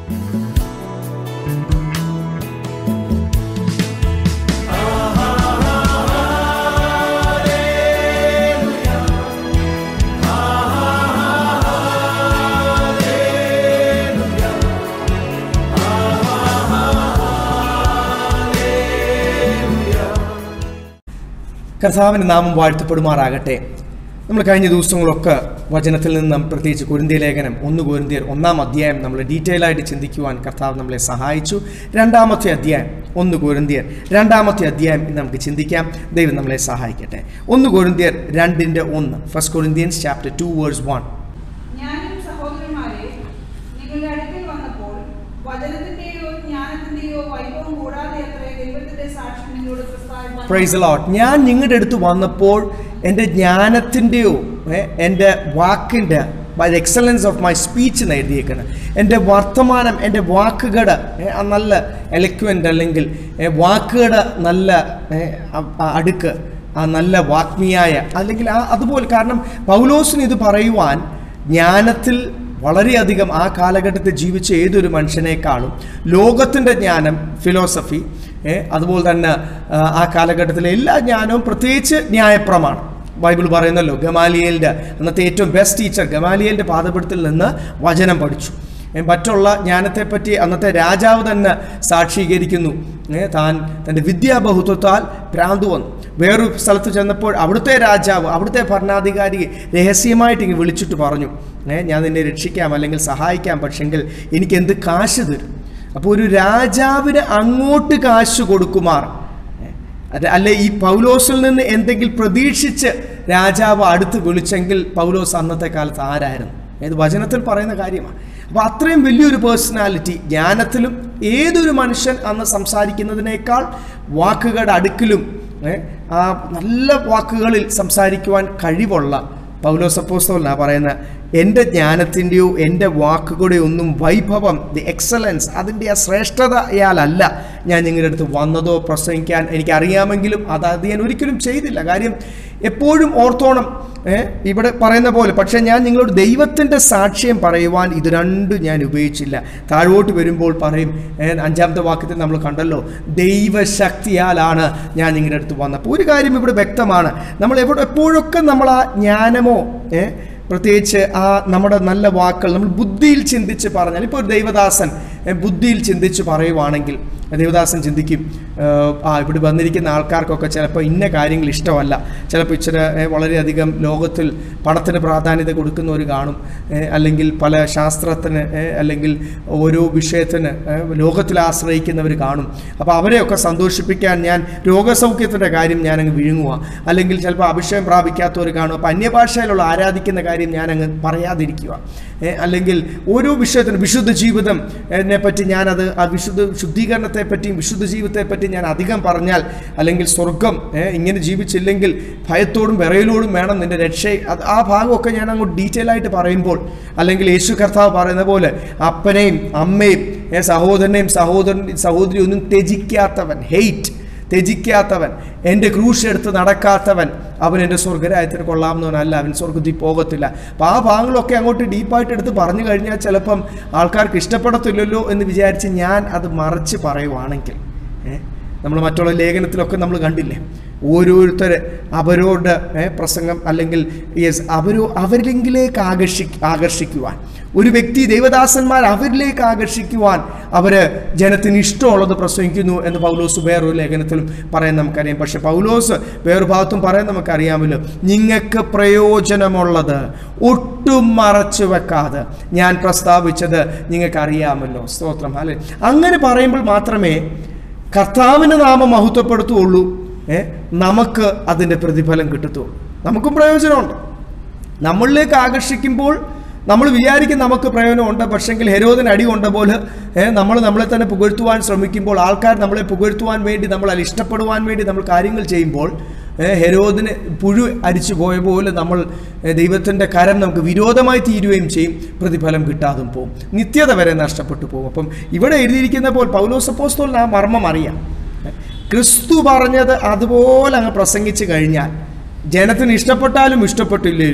കർത്താവിൻ്റെ നാമം വാഴ്ത്തപ്പെടുമാറാകട്ടെ നമ്മൾ കഴിഞ്ഞ ദിവസങ്ങളൊക്കെ വചനത്തിൽ നിന്നും പ്രത്യേകിച്ച് കുരുന്തിയ ലേഖനം ഒന്ന് കുരുന്തിയർ ഒന്നാം അധ്യായം നമ്മൾ ഡീറ്റെയിൽ ആയിട്ട് ചിന്തിക്കുവാൻ കർത്താവ് നമ്മളെ സഹായിച്ചു രണ്ടാമത്തെ അധ്യായം ഒന്ന് കുരുന്തിയർ രണ്ടാമത്തെ അധ്യായം ഇന്ന് നമുക്ക് ചിന്തിക്കാം ദൈവം നമ്മളെ സഹായിക്കട്ടെ ഒന്ന് കുരുന്തിയർ രണ്ടിൻ്റെ ഒന്ന് first Corinthians chapter two verse one ഞാനും സഹോദരന്മാരെ നിങ്ങളുടെ അടുക്കൽ വന്നപ്പോൾ വചനത്തിന്റെയോ ജ്ഞാനത്തിന്റെയോ വൈഭവം കൂടാതെ അത്രേ ദൈവത്തിന്റെ സാക്ഷ്യം നിങ്ങളോട് പ്രസ്താവിപ്പാൻ പ്രൈസ് ലോട്ട് ഞാൻ നിങ്ങളുടെ അടുത്ത് വന്നപ്പോൾ എൻ്റെ ജ്ഞാനത്തിൻ്റെയോ എൻ്റെ വാക്കിൻ്റെ by the excellence of my speech എന്ന് എഴുതിയേക്കണം എൻ്റെ വർത്തമാനം എൻ്റെ വാക്കുകളുടെ ഏ, ആ നല്ല എലക്വൻ്റ് അല്ലെങ്കിൽ ഏ, വാക്കുകളുടെ നല്ല ഏ, അ- ആ അടുക്ക് ആ നല്ല വാഗ്മിയായ അല്ലെങ്കിൽ ആ അതുപോലെ കാരണം പൗലോസിന് ഇത് പറയുവാൻ ജ്ഞാനത്തിൽ വളരെയധികം ആ കാലഘട്ടത്തിൽ ജീവിച്ച ഏതൊരു മനുഷ്യനേക്കാളും ലോകത്തിൻ്റെ ജ്ഞാനം ഫിലോസഫി ഏ, അതുപോലെ തന്നെ ആ, ആ കാലഘട്ടത്തിലെ എല്ലാ ജ്ഞാനവും പ്രത്യേകിച്ച് ന്യായപ്രമാണ് ബൈബിൾ പറയുന്നല്ലോ ഗമാലിയലിൻ്റെ അന്നത്തെ ഏറ്റവും ബെസ്റ്റ് ടീച്ചർ ഗമാലിയലിൻ്റെ പാദപീഠത്തിൽ നിന്ന് വചനം പഠിച്ചു ഏ, മറ്റുള്ള ജ്ഞാനത്തെപ്പറ്റി അന്നത്തെ രാജാവ് തന്നെ സാക്ഷീകരിക്കുന്നു ഏ, താൻ തൻ്റെ വിദ്യാബഹുത്വത്താൽ ഭ്രാന്ത് വന്നു വേറൊരു സ്ഥലത്ത് ചെന്നപ്പോൾ അവിടുത്തെ രാജാവ് അവിടുത്തെ ഭരണാധികാരിയെ രഹസ്യമായിട്ട് ഇങ്ങ് വിളിച്ചിട്ട് പറഞ്ഞു ഏ, ഞാൻ നിന്നെ രക്ഷിക്കാം അല്ലെങ്കിൽ സഹായിക്കാം പക്ഷെങ്കിൽ എനിക്ക് എന്ത് കാശ് തരും അപ്പോൾ ഒരു രാജാവിന് അങ്ങോട്ട് കാശ് കൊടുക്കുമാർ ഏ, അത് അല്ലെ ഈ പൗലോസിൽ നിന്ന് എന്തെങ്കിലും പ്രതീക്ഷിച്ച് രാജാവ് അടുത്ത് വിളിച്ചെങ്കിൽ പൗലോസ് അന്നത്തെ കാലത്ത് ആരായിരുന്നു ഏത് വചനത്തിൽ പറയുന്ന കാര്യമാണ് അപ്പോൾ അത്രയും വലിയൊരു പേഴ്സണാലിറ്റി ജ്ഞാനത്തിലും ഏതൊരു മനുഷ്യൻ അന്ന് സംസാരിക്കുന്നതിനേക്കാൾ വാക്കുകളുടെ അടുക്കിലും ഏ, ആ നല്ല വാക്കുകളിൽ സംസാരിക്കുവാൻ കഴിവുള്ള പൗലോസപ്പോസ്തോലാണ് പറയുന്നത് എൻ്റെ ജ്ഞാനത്തിൻ്റെയോ എൻ്റെ വാക്കുകളുടെയോ ഒന്നും വൈഭവം ദി എക്സലൻസ് അതിൻ്റെ ആ ശ്രേഷ്ഠതയാലല്ല ഞാൻ നിങ്ങളുടെ അടുത്ത് വന്നതോ പ്രസംഗിക്കാൻ എനിക്കറിയാമെങ്കിലും അത് അത് ഞാൻ ഒരിക്കലും ചെയ്തില്ല കാര്യം എപ്പോഴും ഓർത്തോണം ഏ, ഇവിടെ പറയുന്ന പോലെ പക്ഷേ ഞാൻ നിങ്ങളോട് ദൈവത്തിൻ്റെ സാക്ഷ്യം പറയുവാൻ ഇത് രണ്ടും ഞാൻ ഉപയോഗിച്ചില്ല താഴോട്ട് വരുമ്പോൾ പറയും ഏ, അഞ്ചാമത്തെ വാക്യത്തിൽ നമ്മൾ കണ്ടല്ലോ ദൈവശക്തിയാലാണ് ഞാൻ നിങ്ങളുടെ അടുത്ത് വന്നത് അപ്പോൾ ഒരു കാര്യം ഇവിടെ വ്യക്തമാണ് നമ്മൾ എവിടെ എപ്പോഴൊക്കെ നമ്മൾ ആ ജ്ഞാനമോ ഏ, പ്രത്യേകിച്ച് ആ നമ്മുടെ നല്ല വാക്കുകൾ നമ്മൾ ബുദ്ധിയിൽ ചിന്തിച്ച് പറഞ്ഞാൽ ഇപ്പോൾ ഒരു ദൈവദാസൻ ഏ, ബുദ്ധിയിൽ ചിന്തിച്ച് പറയുവാണെങ്കിൽ ദേവദാസൻ ചിന്തിക്കും ആ, ആ ഇവിടെ വന്നിരിക്കുന്ന ആൾക്കാർക്കൊക്കെ ചിലപ്പോൾ ഇന്ന കാര്യങ്ങൾ ഇഷ്ടമല്ല ചിലപ്പോൾ ഇച്ചിരി ഏ, വളരെയധികം ലോകത്തിൽ പണത്തിന് പ്രാധാന്യത കൊടുക്കുന്നവർ കാണും ഏ, അല്ലെങ്കിൽ പല ശാസ്ത്രത്തിന് ഏ, അല്ലെങ്കിൽ ഓരോ വിഷയത്തിന് ഏ, ലോകത്തിൽ ആശ്രയിക്കുന്നവർ കാണും അപ്പോൾ അവരെയൊക്കെ സന്തോഷിപ്പിക്കാൻ ഞാൻ രോഗസൗഖ്യത്തിൻ്റെ കാര്യം ഞാൻ അങ്ങ് വിഴുങ്ങുക അല്ലെങ്കിൽ ചിലപ്പോൾ അഭിഷേകം പ്രാപിക്കാത്തവർ കാണും അപ്പോൾ അന്യഭാഷയിലുള്ള ആരാധിക്കുന്ന കാര്യം ഞാൻ അങ്ങ് പറയാതിരിക്കുക ഏ, അല്ലെങ്കിൽ ഓരോ വിഷയത്തിനും വിശുദ്ധ ജീവിതം എന്നെ പറ്റി ഞാനത് ആ വിശുദ്ധ ശുദ്ധീകരണത്തെ പറ്റിയും വിശുദ്ധ ജീവിതത്തെ പറ്റി ഞാൻ അധികം പറഞ്ഞാൽ അല്ലെങ്കിൽ സ്വർഗം ഏ, ഇങ്ങനെ ജീവിച്ചില്ലെങ്കിൽ ഭയത്തോടും വിറയലോടും വേണം നിന്റെ രക്ഷ അത് ആ ഭാഗമൊക്കെ ഞാൻ അങ്ങോട്ട് ഡീറ്റെയിൽ ആയിട്ട് പറയുമ്പോൾ അല്ലെങ്കിൽ യേശു കർത്താവ് പറയുന്ന പോലെ അപ്പനെയും അമ്മയും ഏ, സഹോദരനെയും സഹോദരൻ സഹോദരി ഒന്നും ത്യജിക്കാത്തവൻ ഹെയ്റ്റ് ത്യജിക്കാത്തവൻ എൻ്റെ ക്രൂശ് എടുത്ത് നടക്കാത്തവൻ അവൻ എൻ്റെ സ്വർഗരായത്തിന് കൊള്ളാവുന്നവനല്ല അവൻ സ്വർഗത്തിൽ പോകത്തില്ല അപ്പോൾ ആ ഭാഗങ്ങളൊക്കെ അങ്ങോട്ട് ഡീപ്പായിട്ട് എടുത്ത് പറഞ്ഞു കഴിഞ്ഞാൽ ചിലപ്പം ആൾക്കാർക്ക് ഇഷ്ടപ്പെടത്തില്ലല്ലോ എന്ന് വിചാരിച്ച് ഞാൻ അത് മറച്ച് പറയുവാണെങ്കിൽ ഏ, നമ്മൾ മറ്റുള്ള ലേഖനത്തിലൊക്കെ നമ്മൾ കണ്ടില്ലേ ഓരോരുത്തർ അവരോട് ഏ, പ്രസംഗം അല്ലെങ്കിൽ യെസ് അവരോ അവരിലെങ്കിലേക്ക് ആകർഷി ആകർഷിക്കുവാൻ ഒരു വ്യക്തി ദൈവദാസന്മാർ അവരിലേക്ക് ആകർഷിക്കുവാൻ അവർ ജനത്തിന് ഇഷ്ടമുള്ളത് പ്രസംഗിക്കുന്നു എന്ന് പൗലോസ് വേറൊരു ലേഖനത്തിലും പറയാൻ നമുക്കറിയാം പക്ഷെ പൗലോസ് വേറൊരു ഭാഗത്തും പറയാൻ നമുക്കറിയാമല്ലോ നിങ്ങൾക്ക് പ്രയോജനമുള്ളത് ഒട്ടും മറച്ചു വെക്കാതെ ഞാൻ പ്രസ്താവിച്ചത് നിങ്ങൾക്ക് അറിയാമല്ലോ സ്തോത്രം അല്ലെ അങ്ങനെ പറയുമ്പോൾ മാത്രമേ കർത്താവിൻ്റെ നാമം മഹത്വപ്പെടുത്തുകയുള്ളൂ ഏ നമുക്ക് അതിൻ്റെ പ്രതിഫലം കിട്ടത്തുള്ളൂ നമുക്കും പ്രയോജനമുണ്ട് നമ്മളിലേക്ക് ആകർഷിക്കുമ്പോൾ നമ്മൾ വിചാരിക്കും നമുക്ക് പ്രയോജനമുണ്ട് പക്ഷെങ്കിൽ ഹെരോദിന് അടി കൊണ്ട പോലെ ഏ, നമ്മൾ നമ്മളെ തന്നെ പുകഴ്ത്തുവാൻ ശ്രമിക്കുമ്പോൾ ആൾക്കാർ നമ്മളെ പുകഴ്ത്തുവാൻ വേണ്ടി നമ്മൾ അതിൽ ഇഷ്ടപ്പെടുവാൻ വേണ്ടി നമ്മൾ കാര്യങ്ങൾ ചെയ്യുമ്പോൾ ഏ, ഹെരോദിന് പുഴു അരിച്ചു പോയ പോലെ നമ്മൾ ദൈവത്തിൻ്റെ കരം നമുക്ക് വിരോധമായി തീരുകയും ചെയ്യും പ്രതിഫലം കിട്ടാതും പോകും നിത്യത വരെ നഷ്ടപ്പെട്ടു പോകും അപ്പം ഇവിടെ എഴുതിയിരിക്കുന്ന പോലെ പൗലോസപ്പോസ്തോലിന് ആ മർമ്മം അറിയാം ക്രിസ്തു പറഞ്ഞത് അതുപോലെ അങ്ങ് പ്രസംഗിച്ചു കഴിഞ്ഞാൽ ജനത്തിന് ഇഷ്ടപ്പെട്ടാലും ഇഷ്ടപ്പെട്ടില്ലേലും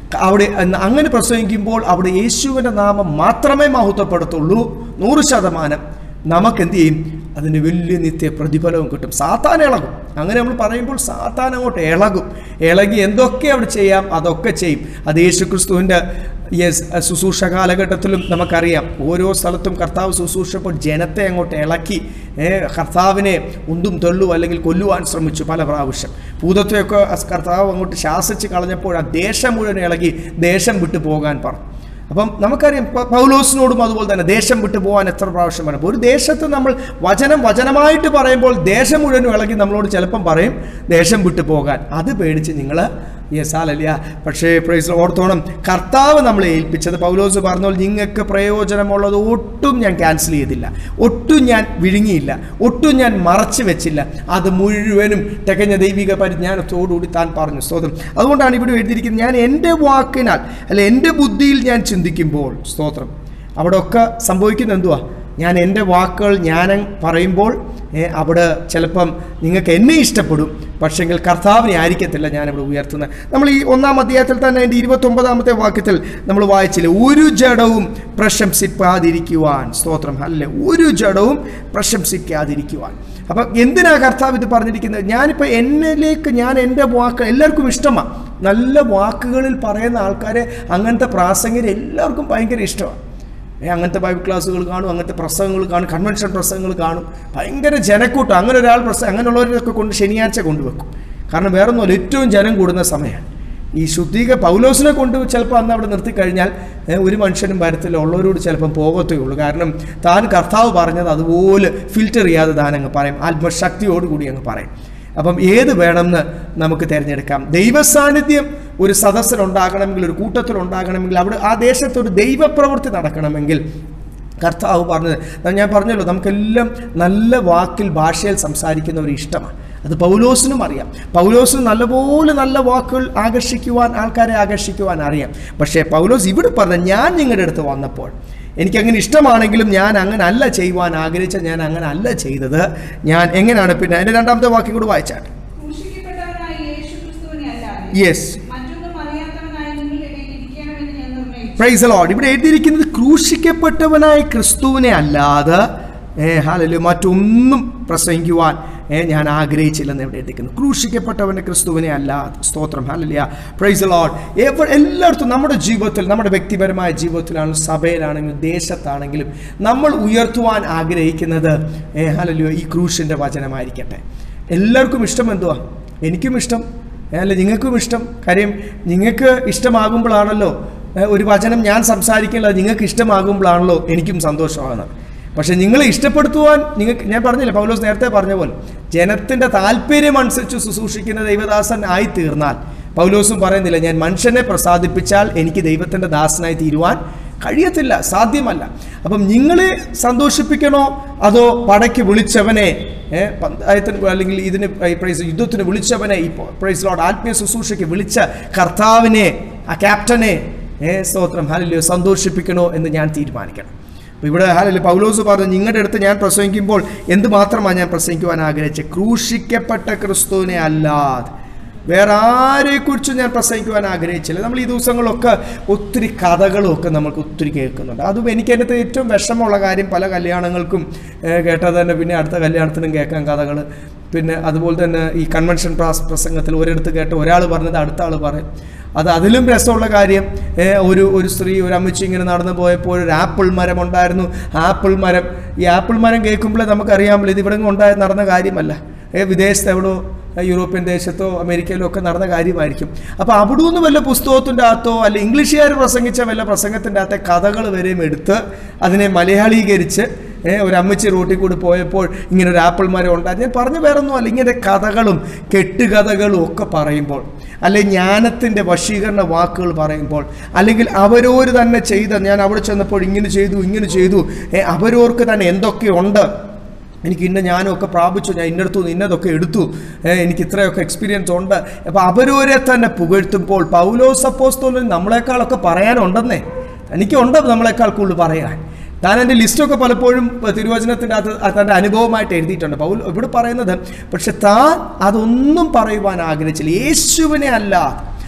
അവിടെ അന്ന് അങ്ങനെ പ്രസംഗിക്കുമ്പോൾ അവിടെ യേശുവിൻ്റെ നാമം മാത്രമേ മഹത്വപ്പെടുത്തുള്ളൂ നൂറ് ശതമാനം നമുക്ക് എന്ത് ചെയ്യും അതിന് വലിയ നിത്യ പ്രതിഫലവും കിട്ടും സാത്താൻ ഇളകും അങ്ങനെ നമ്മൾ പറയുമ്പോൾ സാത്താൻ അങ്ങോട്ട് ഇളകും ഇളകി എന്തൊക്കെ അവിടെ ചെയ്യാം അതൊക്കെ ചെയ്യും അത് യേശു ക്രിസ്തുവിൻ്റെ യെസ് ശുശ്രൂഷ കാലഘട്ടത്തിലും നമുക്കറിയാം ഓരോ സ്ഥലത്തും കർത്താവ് ശുശ്രൂഷപ്പോൾ ജനത്തെ അങ്ങോട്ട് ഇളക്കി ഏ, കർത്താവിനെ ഉന്തും തള്ളും അല്ലെങ്കിൽ കൊല്ലുവാൻ ശ്രമിച്ചു പല പ്രാവശ്യം ഭൂതത്തെയൊക്കെ അസ് കർത്താവ് അങ്ങോട്ട് ശാസിച്ച് കളഞ്ഞപ്പോൾ ആ ദേശം മുഴുവൻ ഇളകി ദേശം വിട്ടു പോകാൻ പറഞ്ഞു അപ്പം നമുക്കറിയാം പ- പൗലോസിനോടും അതുപോലെ തന്നെ ദേശം വിട്ടു പോകാൻ എത്ര പ്രാവശ്യം വേണം അപ്പോൾ ഒരു ദേശത്ത് നമ്മൾ വചനം വചനമായിട്ട് പറയുമ്പോൾ ദേശം മുഴുവനും ഇളകി നമ്മളോട് ചിലപ്പം പറയും ദേശം വിട്ടു പോകാൻ അത് പേടിച്ച് നിങ്ങൾ യെസാലല്ല പക്ഷേ പ്രൈസ് ഓർത്തോണം കർത്താവ് നമ്മളെ ഏൽപ്പിച്ചത് പൗലോസ് പറഞ്ഞോൾ നിങ്ങൾക്ക് പ്രയോജനമുള്ളത് ഒട്ടും ഞാൻ ക്യാൻസൽ ചെയ്തില്ല ഒട്ടും ഞാൻ വിഴുങ്ങിയില്ല ഒട്ടും ഞാൻ മറച്ചു വെച്ചില്ല അത് മുഴുവനും തികഞ്ഞ ദൈവിക പരിജ്ഞാനത്തോടുകൂടി താൻ പറഞ്ഞു സ്തോത്രം അതുകൊണ്ടാണ് ഇവിടെ എഴുതിയിരിക്കുന്നത് ഞാൻ എൻ്റെ വാക്കിനാൽ അല്ല എൻ്റെ ബുദ്ധിയിൽ ഞാൻ ചിന്തിക്കുമ്പോൾ സ്തോത്രം അവിടെ ഒക്കെ സംഭവിക്കുന്നത് എന്തുവാ ഞാൻ എൻ്റെ വാക്കുകൾ ഞാൻ പറയുമ്പോൾ ഏ, അവിടെ ചിലപ്പം നിങ്ങൾക്ക് എന്നെ ഇഷ്ടപ്പെടും പക്ഷെങ്കിൽ കർത്താവിനെ ആയിരിക്കത്തില്ല ഞാനിവിടെ ഉയർത്തുന്നത് നമ്മൾ ഈ ഒന്നാം അധ്യായത്തിൽ തന്നെ എൻ്റെ ഇരുപത്തൊമ്പതാമത്തെ വാക്യത്തിൽ നമ്മൾ വായിച്ചില്ല ഒരു ജഡവും പ്രശംസിക്കാതിരിക്കുവാൻ സ്തോത്രം അല്ലേ ഒരു ജഡവും പ്രശംസിക്കാതിരിക്കുവാൻ അപ്പം എന്തിനാ കർത്താവ് ഇത് പറഞ്ഞിരിക്കുന്നത് ഞാനിപ്പോൾ എന്നിലേക്ക് ഞാൻ എൻ്റെ വാക്ക് എല്ലാവർക്കും ഇഷ്ടമാണ് നല്ല വാക്കുകളിൽ പറയുന്ന ആൾക്കാരെ അങ്ങനത്തെ പ്രാസംഗികർ എല്ലാവർക്കും ഭയങ്കര ഇഷ്ടമാണ് ഏ, അങ്ങനത്തെ ബൈബിൾ ക്ലാസ്സുകൾ കാണും അങ്ങനത്തെ പ്രസംഗങ്ങൾ കാണും കൺവെൻഷൻ പ്രസംഗങ്ങൾ കാണും ഭയങ്കര ജനക്കൂട്ടം അങ്ങനെ ഒരാൾ പ്രസംഗം അങ്ങനെയുള്ളവരൊക്കെ കൊണ്ട് ശനിയാഴ്ച കൊണ്ടുവെക്കും കാരണം വേറെ ഒന്നുമല്ല ഏറ്റവും ജനം കൂടുന്ന സമയമാണ് ഈ ശുദ്ധീക പൗലോസിനെ കൊണ്ട് ചിലപ്പോൾ അന്ന് അവിടെ നിർത്തിക്കഴിഞ്ഞാൽ ഏ, ഒരു മനുഷ്യനും വരത്തില്ല ഉള്ളവരോട് ചിലപ്പം പോകത്തേ ഉള്ളൂ കാരണം താൻ കർത്താവ് പറഞ്ഞത് അതുപോലെ ഫിൽറ്റർ ചെയ്യാതെ താൻ അങ്ങ് പറയും ആത്മശക്തിയോടുകൂടി അങ്ങ് പറയും അപ്പം ഏത് വേണമെന്ന് നമുക്ക് തിരഞ്ഞെടുക്കാം ദൈവസാന്നിധ്യം ഒരു സദസ്സിലുണ്ടാകണമെങ്കിൽ ഒരു കൂട്ടത്തിലുണ്ടാകണമെങ്കിൽ അവിടെ ആ ദേശത്ത് ഒരു ദൈവപ്രവൃത്തി നടക്കണമെങ്കിൽ കർത്താവ് പറഞ്ഞത് ഞാൻ പറഞ്ഞല്ലോ നമുക്കെല്ലാം നല്ല വാക്കിൽ ഭാഷയിൽ സംസാരിക്കുന്നവർ ഇഷ്ടമാണ് അത് പൗലോസിനും അറിയാം പൗലോസിന് നല്ലപോലെ നല്ല വാക്കുകൾ ആകർഷിക്കുവാൻ ആൾക്കാരെ ആകർഷിക്കുവാൻ അറിയാം പക്ഷേ പൗലോസ് ഇവിടെ പറഞ്ഞ ഞാൻ നിങ്ങളുടെ അടുത്ത് വന്നപ്പോൾ എനിക്കങ്ങനെ ഇഷ്ടമാണെങ്കിലും ഞാൻ അങ്ങനെ അല്ല ചെയ്യുവാൻ ആഗ്രഹിച്ച ഞാൻ അങ്ങനെ അല്ല ചെയ്തത് ഞാൻ എങ്ങനെയാണ് പിന്നെ എൻ്റെ രണ്ടാമത്തെ വാക്യം കൂടി വായിച്ചാട്ടെ ക്രൂശിക്കപ്പെട്ടവനായ യേശു ക്രിസ്തുവിനെ അല്ലാതെ യെസ് മറ്റൊന്നും അറിയാത്തവനായ നിങ്ങളുടെ ഇടയിൽ ഇരിക്കണമെന്ന് ഞാൻ നിർണയിച്ചു പ്രൈസ് ലോഡ് ഇവിടെ എഴുതിയിരിക്കുന്നത് ക്രൂശിക്കപ്പെട്ടവനായ ക്രിസ്തുവിനെ അല്ലാതെ ഏ ഹാലല്ലോ മറ്റൊന്നും പ്രസംഗിക്കുവാൻ ഏ ഞാൻ ആഗ്രഹിച്ചില്ലെന്ന് ഇവിടെ എഴുതിക്കുന്നു ക്രൂശിക്കപ്പെട്ടവനെ ക്രിസ്തുവിനെ അല്ലാതെ സ്തോത്രം ഹാലലിയ പ്രൈസ് ലോഡ് എവിടെ എല്ലായിടത്തും നമ്മുടെ ജീവിതത്തിൽ നമ്മുടെ വ്യക്തിപരമായ ജീവിതത്തിലാണെങ്കിലും സഭയിലാണെങ്കിലും ദേശത്താണെങ്കിലും നമ്മൾ ഉയർത്തുവാൻ ആഗ്രഹിക്കുന്നത് ഏ ഹാലലിയോ ഈ ക്രൂശിൻ്റെ വചനമായിരിക്കട്ടെ എല്ലാവർക്കും ഇഷ്ടം എന്തുവാ എനിക്കും ഇഷ്ടം ഏ, അല്ല നിങ്ങൾക്കും ഇഷ്ടം കാര്യം നിങ്ങൾക്ക് ഇഷ്ടമാകുമ്പോഴാണല്ലോ ഏ, ഒരു വചനം ഞാൻ സംസാരിക്കുന്നത് നിങ്ങൾക്ക് ഇഷ്ടമാകുമ്പോഴാണല്ലോ എനിക്കും സന്തോഷമാകുന്നത് പക്ഷെ നിങ്ങളെ ഇഷ്ടപ്പെടുത്തുവാൻ നിങ്ങൾക്ക് ഞാൻ പറഞ്ഞില്ല പൗലോസ് നേരത്തെ പറഞ്ഞ പോലെ ജനത്തിൻ്റെ താല്പര്യം അനുസരിച്ച് ശുശ്രൂഷിക്കുന്ന ദൈവദാസൻ ആയി തീർന്നാൽ പൗലോസും പറയുന്നില്ല ഞാൻ മനുഷ്യനെ പ്രസാദിപ്പിച്ചാൽ എനിക്ക് ദൈവത്തിൻ്റെ ദാസനായി തീരുവാൻ കഴിയത്തില്ല സാധ്യമല്ല അപ്പം നിങ്ങളെ സന്തോഷിപ്പിക്കണോ അതോ പടയ്ക്ക് വിളിച്ചവനെ ഏ, പന്തായത്തിന് അല്ലെങ്കിൽ ഇതിന് ഈ പ്രൈസ് യുദ്ധത്തിന് വിളിച്ചവനെ ഈ പ്രൈസ് ലോഡ് ആത്മീയ ശുശ്രൂഷയ്ക്ക് വിളിച്ച കർത്താവിനെ ആ ക്യാപ്റ്റനെ ഏ സ്തോത്രം ഹാലില്ലോ സന്തോഷിപ്പിക്കണോ എന്ന് ഞാൻ തീരുമാനിക്കണം അപ്പോൾ ഇവിടെ ഹാലല്ലേ പൗലോസ് പറഞ്ഞു നിങ്ങളുടെ അടുത്ത് ഞാൻ പ്രസംഗിക്കുമ്പോൾ എന്ത് മാത്രമാണ് ഞാൻ പ്രസംഗിക്കുവാൻ ആഗ്രഹിച്ചത് ക്രൂശിക്കപ്പെട്ട ക്രിസ്തുവിനെ അല്ലാതെ വേറെ ആരെക്കുറിച്ചും ഞാൻ പ്രസംഗിക്കുവാൻ ആഗ്രഹിച്ചില്ല നമ്മൾ ഈ ദിവസങ്ങളൊക്കെ ഒത്തിരി കഥകളും ഒക്കെ നമുക്ക് ഒത്തിരി കേൾക്കുന്നുണ്ട് അതും എനിക്ക് എൻ്റെ ഏറ്റവും വിഷമമുള്ള കാര്യം പല കല്യാണങ്ങൾക്കും ഏഹ്, കേട്ടത് തന്നെ പിന്നെ അടുത്ത കല്യാണത്തിനും കേൾക്കാൻ കഥകൾ പിന്നെ അതുപോലെ തന്നെ ഈ കൺവെൻഷൻ പ്രാസ് പ്രസംഗത്തിൽ ഒരിടത്ത് കേട്ട് ഒരാൾ പറഞ്ഞത് അടുത്ത ആൾ പറയും അത് അതിലും രസമുള്ള കാര്യം ഏ, ഒരു ഒരു സ്ത്രീ ഒരു അമ്മച്ചി ഇങ്ങനെ നടന്നു പോയപ്പോൾ ഒരു ആപ്പിൾ മരം ഉണ്ടായിരുന്നു ആപ്പിൾ മരം ഈ ആപ്പിൾ മരം കേൾക്കുമ്പോഴേ നമുക്കറിയാമല്ലോ ഇത് ഇവിടെ ഉണ്ടായ നടന്ന കാര്യമല്ല ഏ, വിദേശത്ത് എവിടോ ഏ, യൂറോപ്യൻ ദേശത്തോ അമേരിക്കയിലോ ഒക്കെ നടന്ന കാര്യമായിരിക്കും അപ്പോൾ അവിടെ നിന്ന് വല്ല പുസ്തകത്തിൻ്റെ അകത്തോ അല്ലെ ഇംഗ്ലീഷുകാർ പ്രസംഗിച്ച വല്ല പ്രസംഗത്തിൻ്റെ അകത്തെ കഥകൾ വരെയും എടുത്ത് അതിനെ മലയാളീകരിച്ച് ഏ, ഒരു അമ്മച്ചി റോട്ടിൽ കൂടി പോയപ്പോൾ ഇങ്ങനെ ഒരു ആപ്പിൾ മരം ഉണ്ടായി ഞാൻ പറഞ്ഞു വേറൊന്നുമല്ല ഇങ്ങനെ കഥകളും കെട്ടുകഥകളും ഒക്കെ പറയുമ്പോൾ അല്ലെ ജ്ഞാനത്തിൻ്റെ വശീകരണ വാക്കുകൾ പറയുമ്പോൾ അല്ലെങ്കിൽ അവരോര് തന്നെ ചെയ്ത ഞാൻ അവിടെ ചെന്നപ്പോൾ ഇങ്ങനെ ചെയ്തു ഇങ്ങനെ ചെയ്തു ഏ, അവരോർക്ക് തന്നെ എന്തൊക്കെയുണ്ട് എനിക്ക് ഇന്ന ഞാനും ഒക്കെ പ്രാപിച്ചു ഞാൻ ഇന്നടത്തു നിന്ന് ഇന്നതൊക്കെ എടുത്തു ഏ, എനിക്ക് ഇത്രയൊക്കെ എക്സ്പീരിയൻസ് ഉണ്ട് അപ്പോൾ അവരവരെ തന്നെ പുകഴ്ത്തുമ്പോൾ പൗലോസ് അപ്പോസ്തോലിന് നമ്മളെക്കാളൊക്കെ പറയാനുണ്ടെന്നേ എനിക്കുണ്ട് നമ്മളെക്കാൾ കൂടുതൽ പറയാൻ താൻ എൻ്റെ ലിസ്റ്റൊക്കെ പലപ്പോഴും തിരുവചനത്തിൻ്റെ അകത്ത് തൻ്റെ അനുഭവമായിട്ട് എഴുതിയിട്ടുണ്ട് പൗൽ ഇവിടെ പറയുന്നത് പക്ഷെ താൻ അതൊന്നും പറയുവാൻ ആഗ്രഹിച്ചില്ല യേശുവിനെ അല്ലാതെ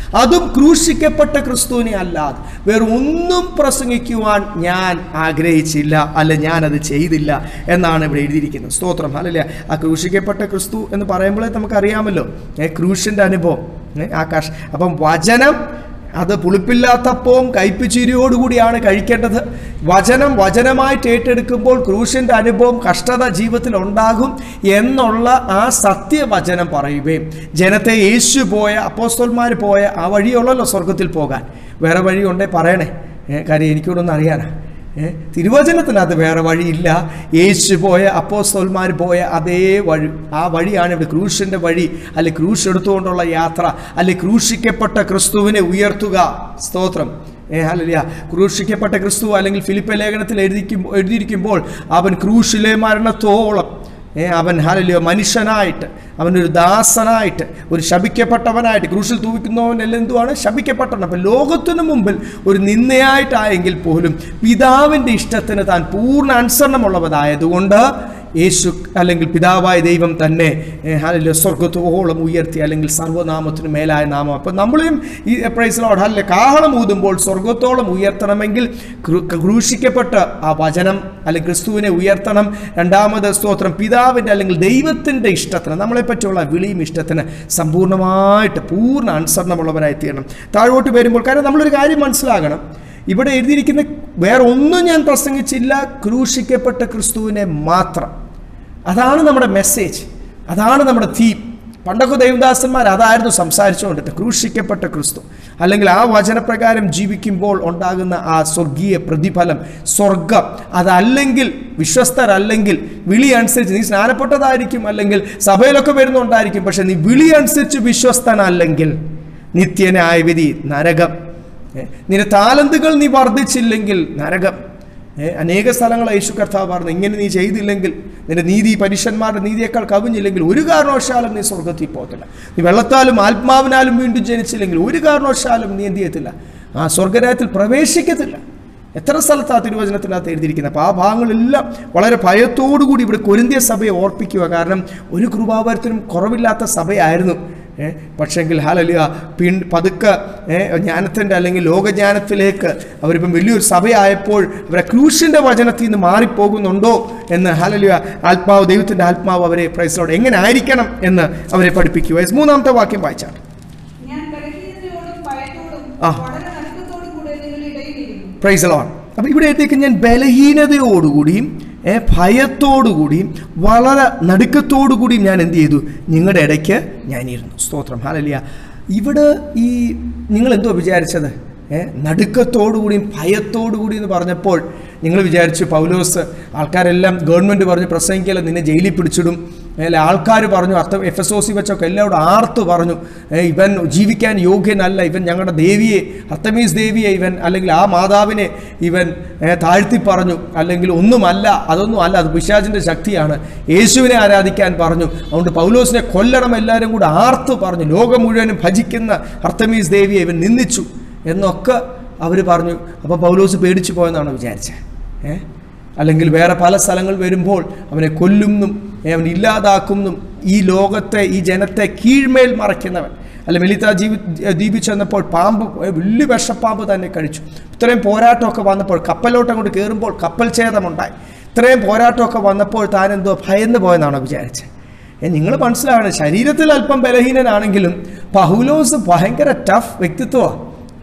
അതും ക്രൂശിക്കപ്പെട്ട ക്രിസ്തുവിനെ അല്ലാതെ വേറെ ഒന്നും പ്രസംഗിക്കുവാൻ ഞാൻ ആഗ്രഹിച്ചില്ല അല്ല ഞാനത് ചെയ്തില്ല എന്നാണ് ഇവിടെ എഴുതിയിരിക്കുന്നത് സ്തോത്രം അല്ലല്ലേ ആ ക്രൂശിക്കപ്പെട്ട ക്രിസ്തു എന്ന് പറയുമ്പോഴേ നമുക്കറിയാമല്ലോ ഏ ക്രൂശിൻ്റെ അനുഭവം ഏ, ആ കഷ് അപ്പം വചനം അത് പുളിപ്പില്ലാത്തപ്പവും കയ്പിച്ചിരിയോടുകൂടിയാണ് കഴിക്കേണ്ടത് വചനം വചനമായിട്ട് ഏറ്റെടുക്കുമ്പോൾ ക്രൂശിൻ്റെ അനുഭവം കഷ്ടത ജീവിതത്തിൽ ഉണ്ടാകും എന്നുള്ള ആ സത്യവചനം പറയുകയും ജനത്തെ യേശു പോയ അപ്പോസ്തോന്മാർ പോയ ആ വഴിയുള്ളല്ലോ സ്വർഗത്തിൽ പോകാൻ വേറെ വഴിയുണ്ടേ പറയണേ ഏ, കാര്യം എനിക്കൂടൊന്നും അറിയാനാ ഏ, തിരുവചനത്തിനകത്ത് വേറെ വഴിയില്ല യേശു പോയ അപ്പോസ്തോന്മാർ പോയ അതേ വഴി ആ വഴിയാണ് ഇവിടെ ക്രൂശിൻ്റെ വഴി അല്ലെ ക്രൂശ് എടുത്തുകൊണ്ടുള്ള യാത്ര അല്ലെ ക്രൂശിക്കപ്പെട്ട ക്രിസ്തുവിനെ ഉയർത്തുക സ്തോത്രം ഏ ഹല്ലേലൂയ ക്രൂശിക്കപ്പെട്ട ക്രിസ്തു അല്ലെങ്കിൽ ഫിലിപ്പ ലേഖനത്തിൽ എഴുതിക്കും എഴുതിയിരിക്കുമ്പോൾ അവൻ ക്രൂശിലെ മരണത്തോളം ഏ, അവൻ ഹാലലിയോ മനുഷ്യനായിട്ട് അവനൊരു ദാസനായിട്ട് ഒരു ശപിക്കപ്പെട്ടവനായിട്ട് ക്രൂശിൽ തൂവിക്കുന്നവനെല്ലാം എന്തുവാണ് ശപിക്കപ്പെട്ടവൻ അപ്പം ലോകത്തിനു മുമ്പിൽ ഒരു നിന്നയായിട്ടായെങ്കിൽ പോലും പിതാവിൻ്റെ ഇഷ്ടത്തിന് താൻ പൂർണ്ണ അനുസരണമുള്ളവനായതുകൊണ്ട് യേശു അല്ലെങ്കിൽ പിതാവായ ദൈവം തന്നെ ഹാലലിയോ സ്വർഗത്തോളം ഉയർത്തി അല്ലെങ്കിൽ സർവ്വനാമത്തിന് മേലായ നാമം അപ്പം നമ്മളും ഈ പ്രൈസിലോട് അല്ലെ കാഹളം ഊതുമ്പോൾ സ്വർഗത്തോളം ഉയർത്തണമെങ്കിൽ ക്രൂ- ക്രൂശിക്കപ്പെട്ട ആ വചനം അല്ലെങ്കിൽ ക്രിസ്തുവിനെ ഉയർത്തണം രണ്ടാമത് സ്തോത്രം പിതാവിൻ്റെ അല്ലെങ്കിൽ ദൈവത്തിൻ്റെ ഇഷ്ടത്തിന് നമ്മളെ പറ്റിയുള്ള വിളിയും ഇഷ്ടത്തിന് സമ്പൂർണ്ണമായിട്ട് പൂർണ്ണ അനുസരണമുള്ളവരായി തീരണം താഴോട്ട് വരുമ്പോൾ കാരണം നമ്മളൊരു കാര്യം മനസ്സിലാകണം ഇവിടെ എഴുതിയിരിക്കുന്ന വേറെ ഒന്നും ഞാൻ പ്രസംഗിച്ചില്ല ക്രൂശിക്കപ്പെട്ട ക്രിസ്തുവിനെ മാത്രം അതാണ് നമ്മുടെ മെസ്സേജ് അതാണ് നമ്മുടെ തീം പണ്ടൊക്കെ ദൈവദാസന്മാർ അതായിരുന്നു സംസാരിച്ചുകൊണ്ടിട്ട് ക്രൂശിക്കപ്പെട്ട ക്രിസ്തു അല്ലെങ്കിൽ ആ വചനപ്രകാരം ജീവിക്കുമ്പോൾ ഉണ്ടാകുന്ന ആ സ്വർഗീയ പ്രതിഫലം സ്വർഗം അതല്ലെങ്കിൽ വിശ്വസ്തരല്ലെങ്കിൽ വിളി അനുസരിച്ച് നീ സ്നാനപ്പെട്ടതായിരിക്കും അല്ലെങ്കിൽ സഭയിലൊക്കെ വരുന്നുണ്ടായിരിക്കും പക്ഷെ നീ വിളി അനുസരിച്ച് വിശ്വസ്തനല്ലെങ്കിൽ നിത്യനായ വിധി നരകം ഏ, നിന്റെ താലന്തുകൾ നീ വർദ്ധിച്ചില്ലെങ്കിൽ നരകം ഏ, അനേക സ്ഥലങ്ങൾ യേശു കർത്താവ് പറഞ്ഞു ഇങ്ങനെ നീ ചെയ്തില്ലെങ്കിൽ നിന്റെ നീതി പരീക്ഷന്മാരുടെ നീതിയേക്കാൾ കവിഞ്ഞില്ലെങ്കിൽ ഒരു കാരണവശാലും നീ സ്വർഗത്തിൽ പോകത്തില്ല നീ വെള്ളത്താലും ആത്മാവിനാലും വീണ്ടും ജനിച്ചില്ലെങ്കിൽ ഒരു കാരണവശാലും നീ എന്ത് ചെയ്യത്തില്ല ആ സ്വർഗരാജ്യത്തിൽ പ്രവേശിക്കത്തില്ല എത്ര സ്ഥലത്താണ് തിരുവചനത്തിനകത്ത് എഴുതിയിരിക്കുന്നത് അപ്പോൾ ആ ഭാഗങ്ങളെല്ലാം വളരെ ഭയത്തോടുകൂടി ഇവിടെ കൊരിന്തിയ സഭയെ ഓർപ്പിക്കുക കാരണം ഒരു കൃപാവരത്തിനും കുറവില്ലാത്ത സഭയായിരുന്നു ഏ, പക്ഷെങ്കിൽ ഹാലലിയ പിൻ പതുക്കെ ഏ, ജ്ഞാനത്തിൻ്റെ അല്ലെങ്കിൽ ലോകജ്ഞാനത്തിലേക്ക് അവരിപ്പം വലിയൊരു സഭയായപ്പോൾ അവരെ ക്രൂശിൻ്റെ വചനത്തിൽ നിന്ന് മാറിപ്പോകുന്നുണ്ടോ എന്ന് ഹാലലിയ ആത്മാവ് ദൈവത്തിൻ്റെ ആത്മാവ് അവരെ പ്രൈസിലോട് എങ്ങനെ ആയിരിക്കണം എന്ന് അവരെ പഠിപ്പിക്കുക മൂന്നാമത്തെ വാക്യം വായിച്ചാണ് ഞാൻ ബലഹീനതയോടും ഭയത്തോടും ആ. വളരെ നടുക്കത്തോടും കൂടെ നിങ്ങളുടെ ഇടയിലിരുന്നു പ്രൈസ് ലോൺ അപ്പോൾ ഇവിടെ എഴുതിയേക്ക് ഞാൻ ബലഹീനതയോടുകൂടിയും ഏ, ഭയത്തോടുകൂടിയും വളരെ നടുക്കത്തോടുകൂടിയും ഞാൻ എന്ത് ചെയ്തു നിങ്ങളുടെ ഇടയ്ക്ക് ഞാനിരുന്നു സ്തോത്രം ഹാലലിയ ഇവിടെ ഈ നിങ്ങൾ എന്തോ വിചാരിച്ചത് ഏ നടുക്കത്തോടുകൂടിയും ഭയത്തോടുകൂടി എന്ന് പറഞ്ഞപ്പോൾ നിങ്ങൾ വിചാരിച്ചു പൗലോസ് ആൾക്കാരെല്ലാം ഗവൺമെൻറ് പറഞ്ഞു പ്രസംഗിക്കല നിന്നെ ജയിലിൽ പിടിച്ചിടും അല്ലെ ആൾക്കാർ പറഞ്ഞു അർത്ഥം എഫ് എസ് ഒ സി വെച്ചൊക്കെ എല്ലാവരോടും ആർത്ത് പറഞ്ഞു ഏ, ഇവൻ ജീവിക്കാൻ യോഗ്യനല്ല ഇവൻ ഞങ്ങളുടെ ദേവിയെ അർത്തമീസ് ദേവിയെ ഇവൻ അല്ലെങ്കിൽ ആ മാതാവിനെ ഇവൻ ഏ, താഴ്ത്തി പറഞ്ഞു അല്ലെങ്കിൽ ഒന്നുമല്ല അതൊന്നും അല്ല അത് പിശാചിൻ്റെ ശക്തിയാണ് യേശുവിനെ ആരാധിക്കാൻ പറഞ്ഞു അതുകൊണ്ട് പൗലോസിനെ കൊല്ലണം എല്ലാവരും കൂടെ ആർത്ത് പറഞ്ഞു ലോകം മുഴുവനും ഭജിക്കുന്ന അർത്തമീസ് ദേവിയെ ഇവൻ നിന്ദിച്ചു എന്നൊക്കെ അവർ പറഞ്ഞു അപ്പോൾ പൗലോസ് പേടിച്ചു പോയെന്നാണ് വിചാരിച്ചത് ഏ അല്ലെങ്കിൽ വേറെ പല സ്ഥലങ്ങൾ വരുമ്പോൾ അവനെ കൊല്ലുന്നും ഏ, അവൻ ഇല്ലാതാക്കുന്നും ഈ ലോകത്തെ ഈ ജനത്തെ കീഴ്മേൽ മറയ്ക്കുന്നവൻ അല്ല മെലിത്ത ജീവി ദ്വീപിൽ ചെന്നപ്പോൾ പാമ്പ് ഏ, വലിയ വിഷപ്പാമ്പ് തന്നെ കഴിച്ചു ഇത്രയും പോരാട്ടമൊക്കെ വന്നപ്പോൾ കപ്പലോട്ട് അങ്ങോട്ട് കയറുമ്പോൾ കപ്പൽ ഛേദമുണ്ടായി ഇത്രയും പോരാട്ടമൊക്കെ വന്നപ്പോൾ താൻ എന്തോ ഭയന്ന് പോയെന്നാണോ വിചാരിച്ചത് നിങ്ങൾ മനസ്സിലാകണം ശരീരത്തിൽ അല്പം ബലഹീനനാണെങ്കിലും പഹുലോസ് ഭയങ്കര ടഫ് വ്യക്തിത്വമാണ്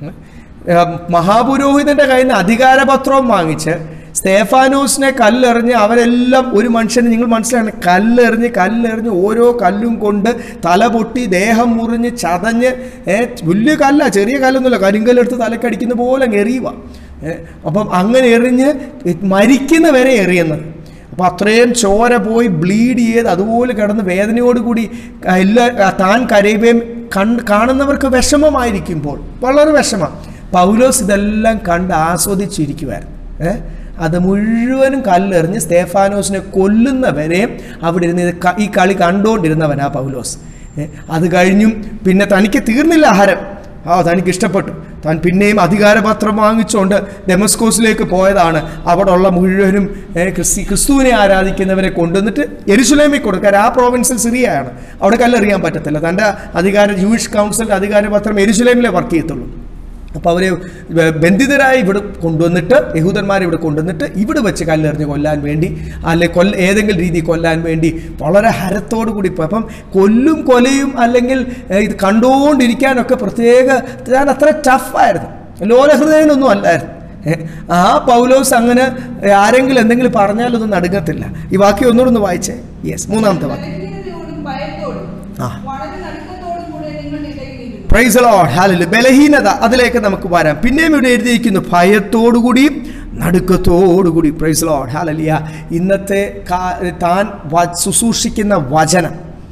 മഹാപുരോഹിതന്റെ കയ്യിൽ നിന്ന് അധികാരപത്രവും വാങ്ങിച്ച് സ്തേഫാനോസിനെ കല്ലെറിഞ്ഞ് അവരെല്ലാം ഒരു മനുഷ്യനെ നിങ്ങൾ മനസ്സിലാണ് കല്ലെറിഞ്ഞ് കല്ലെറിഞ്ഞ് ഓരോ കല്ലും കൊണ്ട് തല പൊട്ടി ദേഹം മുറിഞ്ഞ് ചതഞ്ഞ് ഏ, വലിയ കല്ല ചെറിയ കല്ലൊന്നുമില്ല കരിങ്കല്ലെടുത്ത് തലക്കടിക്കുന്ന പോലെ അങ്ങ് എറിയുക ഏ, അപ്പം അങ്ങനെ എറിഞ്ഞ് മരിക്കുന്ന വരെ എറിയുന്നത് അപ്പോൾ അത്രയും ചോര പോയി ബ്ലീഡ് ചെയ്ത് അതുപോലെ കിടന്ന് വേദനയോടുകൂടി എല്ലാ താൻ കരയുകയും കൺ കാണുന്നവർക്ക് വിഷമമായിരിക്കുമ്പോൾ വളരെ വിഷമം പൗലോസ് ഇതെല്ലാം കണ്ട് ആസ്വദിച്ചിരിക്കുമായിരുന്നു ഏ അത് മുഴുവനും കല്ലെറിഞ്ഞ് സ്തേഫാനോസിനെ കൊല്ലുന്നവരെയും അവിടെ ഇരുന്ന് ഇത് ക- ഈ കളി കണ്ടുകൊണ്ടിരുന്നവനാ പൗലോസ് ഏ, അത് കഴിഞ്ഞും പിന്നെ തനിക്ക് തീർന്നില്ല ആഹാരം ആ തനിക്ക് ഇഷ്ടപ്പെട്ടു താൻ പിന്നെയും അധികാരപത്രം വാങ്ങിച്ചുകൊണ്ട് ഡെമസ്കോസിലേക്ക് പോയതാണ് അവിടെ ഉള്ള മുഴുവനും ഏ, ക്രിസ്തി ക്രിസ്തുവിനെ ആരാധിക്കുന്നവരെ കൊണ്ടുവന്നിട്ട് എരുസലേമിൽ കൊടുക്കാൻ ആ പ്രോവിൻസിൽ സിറിയയാണ് അവിടെ കല്ലെറിയാൻ പറ്റത്തില്ല തൻ്റെ അധികാര ജൂയിഷ് കൗൺസിലിൻ്റെ അധികാരപത്രം എരുസലേമിലെ വർക്ക് ചെയ്യത്തുള്ളൂ അപ്പോൾ അവരെ ബ- ബന്ധിതരായി ഇവിടെ കൊണ്ടുവന്നിട്ട് യഹൂദന്മാരെ ഇവിടെ കൊണ്ടുവന്നിട്ട് ഇവിടെ വെച്ച് കല്ലെറിഞ്ഞ് കൊല്ലാൻ വേണ്ടി അല്ലെ കൊല്ല ഏതെങ്കിലും രീതി കൊല്ലാൻ വേണ്ടി വളരെ ഹരത്തോടു കൂടി പോയി അപ്പം കൊല്ലും കൊലയും അല്ലെങ്കിൽ ഏഹ്, ഇത് കണ്ടുകൊണ്ടിരിക്കാനൊക്കെ പ്രത്യേക ഞാൻ അത്ര ടഫായിരുന്നു ലോലഹൃദയനൊന്നും അല്ലായിരുന്നു ഏ, ആ പൗലോസ് അങ്ങനെ ആരെങ്കിലും എന്തെങ്കിലും പറഞ്ഞാലൊന്നും നടുങ്ങത്തില്ല ഈ വാക്യം ഒന്നുകൂടെ ഒന്ന് വായിച്ചേ യെസ് മൂന്നാമത്തെ വാക്യം ബലഹീനതയോടും ഭയത്തോടും ആ. വളരെ നടുക്കത്തോടും കൂടെ നിങ്ങളുടെ ഇടയിലിരുന്നു പ്രൈസ് ലോഡ് ഹാലല് ബലഹീനത അതിലേക്ക് നമുക്ക് വരാം പിന്നെയും ഇവിടെ എഴുതിയിരിക്കുന്നു ഭയത്തോടുകൂടിയും നടുക്കത്തോടുകൂടി പ്രൈസ് ലോഡ് ഹാലലിയ ഇന്നത്തെ കാ- താൻ വ- ശുശ്രൂഷിക്കുന്ന വചനം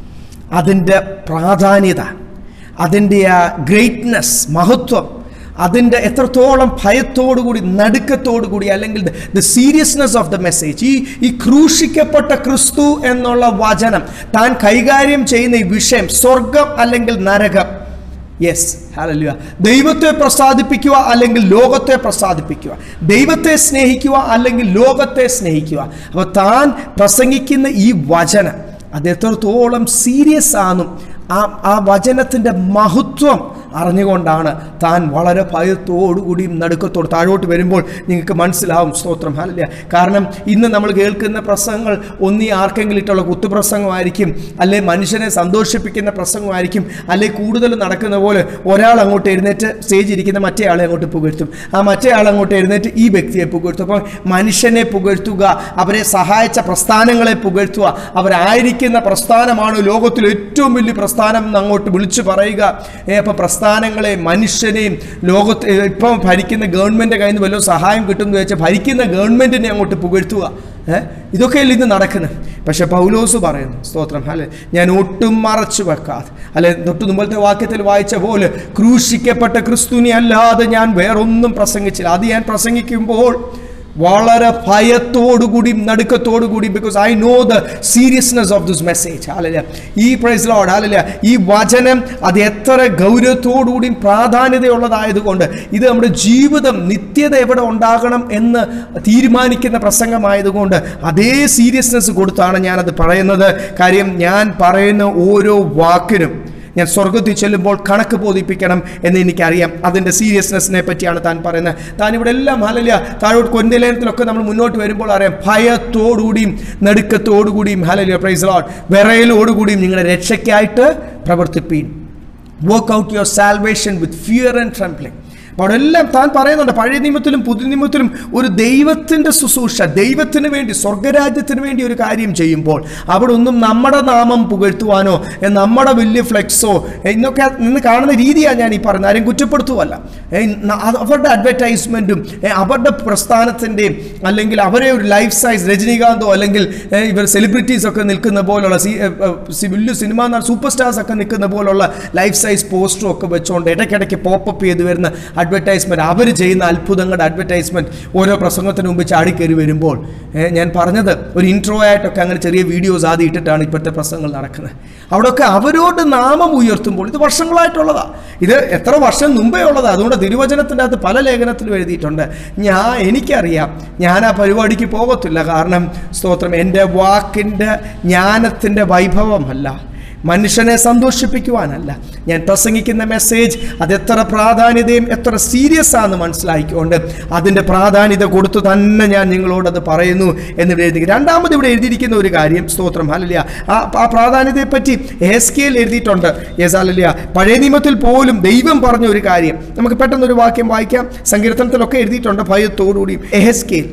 അതിൻ്റെ പ്രാധാന്യത അതിൻ്റെ ആ ഗ്രേറ്റ്നെസ് മഹത്വം അതിൻ്റെ എത്രത്തോളം ഭയത്തോടുകൂടി നടുക്കത്തോടുകൂടി അല്ലെങ്കിൽ the seriousness of the message ഈ ഈ ക്രൂശിക്കപ്പെട്ട ക്രിസ്തു എന്നുള്ള വചനം താൻ കൈകാര്യം ചെയ്യുന്ന ഈ വിഷയം സ്വർഗം അല്ലെങ്കിൽ നരകം യെസ് ഹല്ലേലൂയ ദൈവത്തെ പ്രസാദിപ്പിക്കുക അല്ലെങ്കിൽ ലോകത്തെ പ്രസാദിപ്പിക്കുക ദൈവത്തെ സ്നേഹിക്കുക അല്ലെങ്കിൽ ലോകത്തെ സ്നേഹിക്കുക അപ്പോൾ താൻ പ്രസംഗിക്കുന്ന ഈ വചനം അത് എത്രത്തോളം സീരിയസ് ആണെന്നും ആ ആ വചനത്തിൻ്റെ മഹത്വം അറിഞ്ഞുകൊണ്ടാണ് താൻ വളരെ ഭയത്തോടുകൂടിയും നടുക്കത്തോട് താഴോട്ട് വരുമ്പോൾ നിങ്ങൾക്ക് മനസ്സിലാവും സ്തോത്രം ഹല്ലേലൂയ കാരണം ഇന്ന് നമ്മൾ കേൾക്കുന്ന പ്രസംഗങ്ങൾ ഒന്നീ ആർക്കെങ്കിലും ഇട്ടുള്ള കുത്തുപ്രസംഗമായിരിക്കും അല്ലെ മനുഷ്യനെ സന്തോഷിപ്പിക്കുന്ന പ്രസംഗമായിരിക്കും അല്ലെ കൂടുതൽ നടക്കുന്ന പോലെ ഒരാൾ അങ്ങോട്ട് എഴുന്നേറ്റ് സ്റ്റേജ് ഇരിക്കുന്ന മറ്റേ ആളെ അങ്ങോട്ട് പുകഴ്ത്തും ആ മറ്റേ ആൾ അങ്ങോട്ട് എഴുന്നേറ്റ് ഈ വ്യക്തിയെ പുകഴ്ത്തും അപ്പം മനുഷ്യനെ പുകഴ്ത്തുക അവരെ സഹായിച്ച പ്രസ്ഥാനങ്ങളെ പുകഴ്ത്തുക അവരായിരിക്കുന്ന പ്രസ്ഥാനമാണ് ലോകത്തിൽ ഏറ്റവും വലിയ പ്രസ്ഥാനം എന്ന് അങ്ങോട്ട് വിളിച്ചു പറയുക ഏ, അപ്പം പ്രസ്ഥാനങ്ങളെ മനുഷ്യനെയും ലോകത്ത് ഏ, ഇപ്പം ഭരിക്കുന്ന ഗവൺമെൻറ് കയ്യിൽ നിന്ന് വല്ലതും സഹായം കിട്ടുമെന്ന് വെച്ചാൽ ഭരിക്കുന്ന ഗവൺമെൻറ്റിനെ അങ്ങോട്ട് പുകഴ്ത്തുക ഏ ഇതൊക്കെയല്ല ഇന്ന് നടക്കുന്നത് പക്ഷെ പൗലോസ് പറയുന്നു സ്തോത്രം അല്ലെ ഞാൻ ഒട്ടും മറച്ചു വെക്കാതെ അല്ലെ തൊട്ട് മുമ്പത്തെ വാക്യത്തിൽ വായിച്ച പോലെ ക്രൂശിക്കപ്പെട്ട ക്രിസ്തുവിനെ അല്ലാതെ ഞാൻ വേറൊന്നും പ്രസംഗിച്ചില്ല അത് ഞാൻ പ്രസംഗിക്കുമ്പോൾ വളരെ ഭയത്തോടുകൂടിയും നടുക്കത്തോടുകൂടിയും because I know the seriousness of this message അല്ലല്ല ഈ പ്രൈസ് ലോഡ് അല്ലല്ല ഈ വചനം അത് എത്ര ഗൗരവത്തോടുകൂടിയും പ്രാധാന്യതയുള്ളതായതുകൊണ്ട് ഇത് നമ്മുടെ ജീവിതം നിത്യത എവിടെ ഉണ്ടാകണം എന്ന് തീരുമാനിക്കുന്ന പ്രസംഗമായതുകൊണ്ട് അതേ സീരിയസ്നെസ് കൊടുത്താണ് ഞാനത് പറയുന്നത് കാര്യം ഞാൻ പറയുന്ന ഓരോ വാക്കിനും ഞാൻ സ്വർഗത്തിൽ ചെല്ലുമ്പോൾ കണക്ക് ബോധിപ്പിക്കണം എന്ന് എനിക്കറിയാം അതിൻ്റെ സീരിയസ്നെസ്സിനെ പറ്റിയാണ് താൻ പറയുന്നത് താൻ ഇവിടെ എല്ലാം ഹലലിയ താഴോട്ട് കൊന്തലേനത്തിലൊക്കെ നമ്മൾ മുന്നോട്ട് വരുമ്പോൾ അറിയാം ഭയത്തോടുകൂടിയും നടുക്കത്തോടുകൂടിയും ഹലലിയ പ്രൈസ് ലോഡ് വിറയലോടുകൂടിയും നിങ്ങളുടെ രക്ഷയ്ക്കായിട്ട് പ്രവർത്തിപ്പീൻ work out your salvation with fear and trembling അപ്പോൾ അവിടെ എല്ലാം താൻ പറയുന്നുണ്ട് പഴയ നിയമത്തിലും പുതിയ നിയമത്തിലും ഒരു ദൈവത്തിൻ്റെ ശുശ്രൂഷ ദൈവത്തിന് വേണ്ടി സ്വർഗരാജ്യത്തിന് വേണ്ടി ഒരു കാര്യം ചെയ്യുമ്പോൾ അവിടെ ഒന്നും നമ്മുടെ നാമം പുകഴ്ത്തുവാനോ ഏ, നമ്മുടെ വലിയ ഫ്ലെക്സോ ഏ, ഇന്നൊക്കെ നിന്ന് കാണുന്ന രീതിയാണ് ഞാൻ ഈ പറയുന്നത് ആരെയും കുറ്റപ്പെടുത്തുവല്ല ഏ, ന- അത് അവരുടെ അഡ്വർടൈസ്മെൻറ്റും അവരുടെ പ്രസ്ഥാനത്തിൻ്റെയും അല്ലെങ്കിൽ അവരെ ഒരു ലൈഫ് സൈസ് രജനീകാന്തോ അല്ലെങ്കിൽ ഏ, ഇവർ സെലിബ്രിറ്റീസ് ഒക്കെ നിൽക്കുന്ന പോലുള്ള സി ഏ, ഏ, സി- വലിയ സിനിമ സൂപ്പർ സ്റ്റാർസ് ഒക്കെ നിൽക്കുന്ന പോലുള്ള ലൈഫ് സൈസ് പോസ്റ്ററും ഒക്കെ വെച്ചുകൊണ്ട് ഇടയ്ക്കിടയ്ക്ക് പോപ്പപ്പ് ചെയ്ത് വരുന്ന അഡ്വർടൈസ്മെൻറ്റ് അവർ ചെയ്യുന്ന അത്ഭുതങ്ങളുടെ അഡ്വർടൈസ്മെൻറ്റ് ഓരോ പ്രസംഗത്തിന് മുമ്പ് ചാടിക്കയറി വരുമ്പോൾ ഏ, ഞാൻ പറഞ്ഞത് ഒരു ഇൻട്രോ ആയിട്ടൊക്കെ അങ്ങനെ ചെറിയ വീഡിയോസ് ആദ്യം ഇട്ടിട്ടാണ് ഇപ്പോഴത്തെ പ്രസംഗങ്ങൾ നടക്കുന്നത് അവിടെയൊക്കെ അവരോട് നാമം ഉയർത്തുമ്പോൾ ഇത് വർഷങ്ങളായിട്ടുള്ളതാണ് ഇത് എത്ര വർഷം മുമ്പേ ഉള്ളതാണ് അതുകൊണ്ട് തിരുവചനത്തിൻ്റെ അകത്ത് പല ലേഖനത്തിലും എഴുതിയിട്ടുണ്ട് ഞാൻ എനിക്കറിയാം ഞാൻ ആ പരിപാടിക്ക് പോകത്തില്ല കാരണം സ്തോത്രം എൻ്റെ വാക്കിൻ്റെ ജ്ഞാനത്തിൻ്റെ വൈഭവമല്ല മനുഷ്യനെ സന്തോഷിപ്പിക്കുവാനല്ല ഞാൻ പ്രസംഗിക്കുന്ന മെസ്സേജ് അത് എത്ര പ്രാധാന്യതയും എത്ര സീരിയസ് ആണെന്ന് മനസ്സിലാക്കിക്കൊണ്ട് അതിൻ്റെ പ്രാധാന്യത കൊടുത്തു തന്നെ ഞാൻ നിങ്ങളോടത് പറയുന്നു എന്നിവിടെ എഴുതി രണ്ടാമത് ഇവിടെ എഴുതിയിരിക്കുന്ന ഒരു കാര്യം സ്തോത്രം ഹലലിയ ആ ആ പ്രാധാന്യതയെപ്പറ്റി എസ്കേൽ എഴുതിയിട്ടുണ്ട് യെസ് ഹലലിയ പഴയ നിയമത്തിൽ പോലും ദൈവം പറഞ്ഞ ഒരു കാര്യം നമുക്ക് പെട്ടെന്ന് ഒരു വാക്യം വായിക്കാം സങ്കീർത്തനത്തിലൊക്കെ എഴുതിയിട്ടുണ്ട് ഭയത്തോടുകൂടിയും എഹസ്കേൽ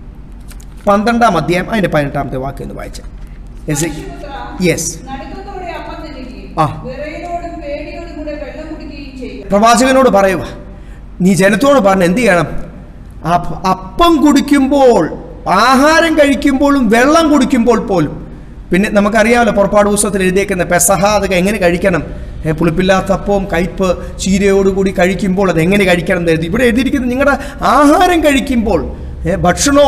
പന്ത്രണ്ടാം അധ്യായം അതിൻ്റെ പതിനെട്ടാമത്തെ വാക്യം ഒന്ന് വായിച്ചേ യെസ് നടുക്കത്തോടെ അപ്പം തിന്നുകയും ആ. വിറയലോടും പേടിയോടും കൂടെ വെള്ളം കുടിക്കുകയും ചെയ്യും പ്രവാചകനോട് പറയുക നീ ജനത്തോട് പറഞ്ഞ് എന്ത് ചെയ്യണം അപ്പ- അപ്പം കുടിക്കുമ്പോൾ ആഹാരം കഴിക്കുമ്പോഴും വെള്ളം കുടിക്കുമ്പോൾ പോലും പിന്നെ നമുക്കറിയാമല്ലോ പുറപ്പാട് പുസ്തകത്തിൽ എഴുതിയേക്കുന്ന പെസഹ അതൊക്കെ എങ്ങനെ കഴിക്കണം ഏ, പുളിപ്പില്ലാത്ത അപ്പവും കയ്പ് ചീരയോടുകൂടി കഴിക്കുമ്പോൾ അത് എങ്ങനെ കഴിക്കണം എന്ന് എഴുതി ഇവിടെ എഴുതിയിരിക്കുന്നത് നിങ്ങളുടെ ആഹാരം കഴിക്കുമ്പോൾ ഏ, ഭക്ഷണവും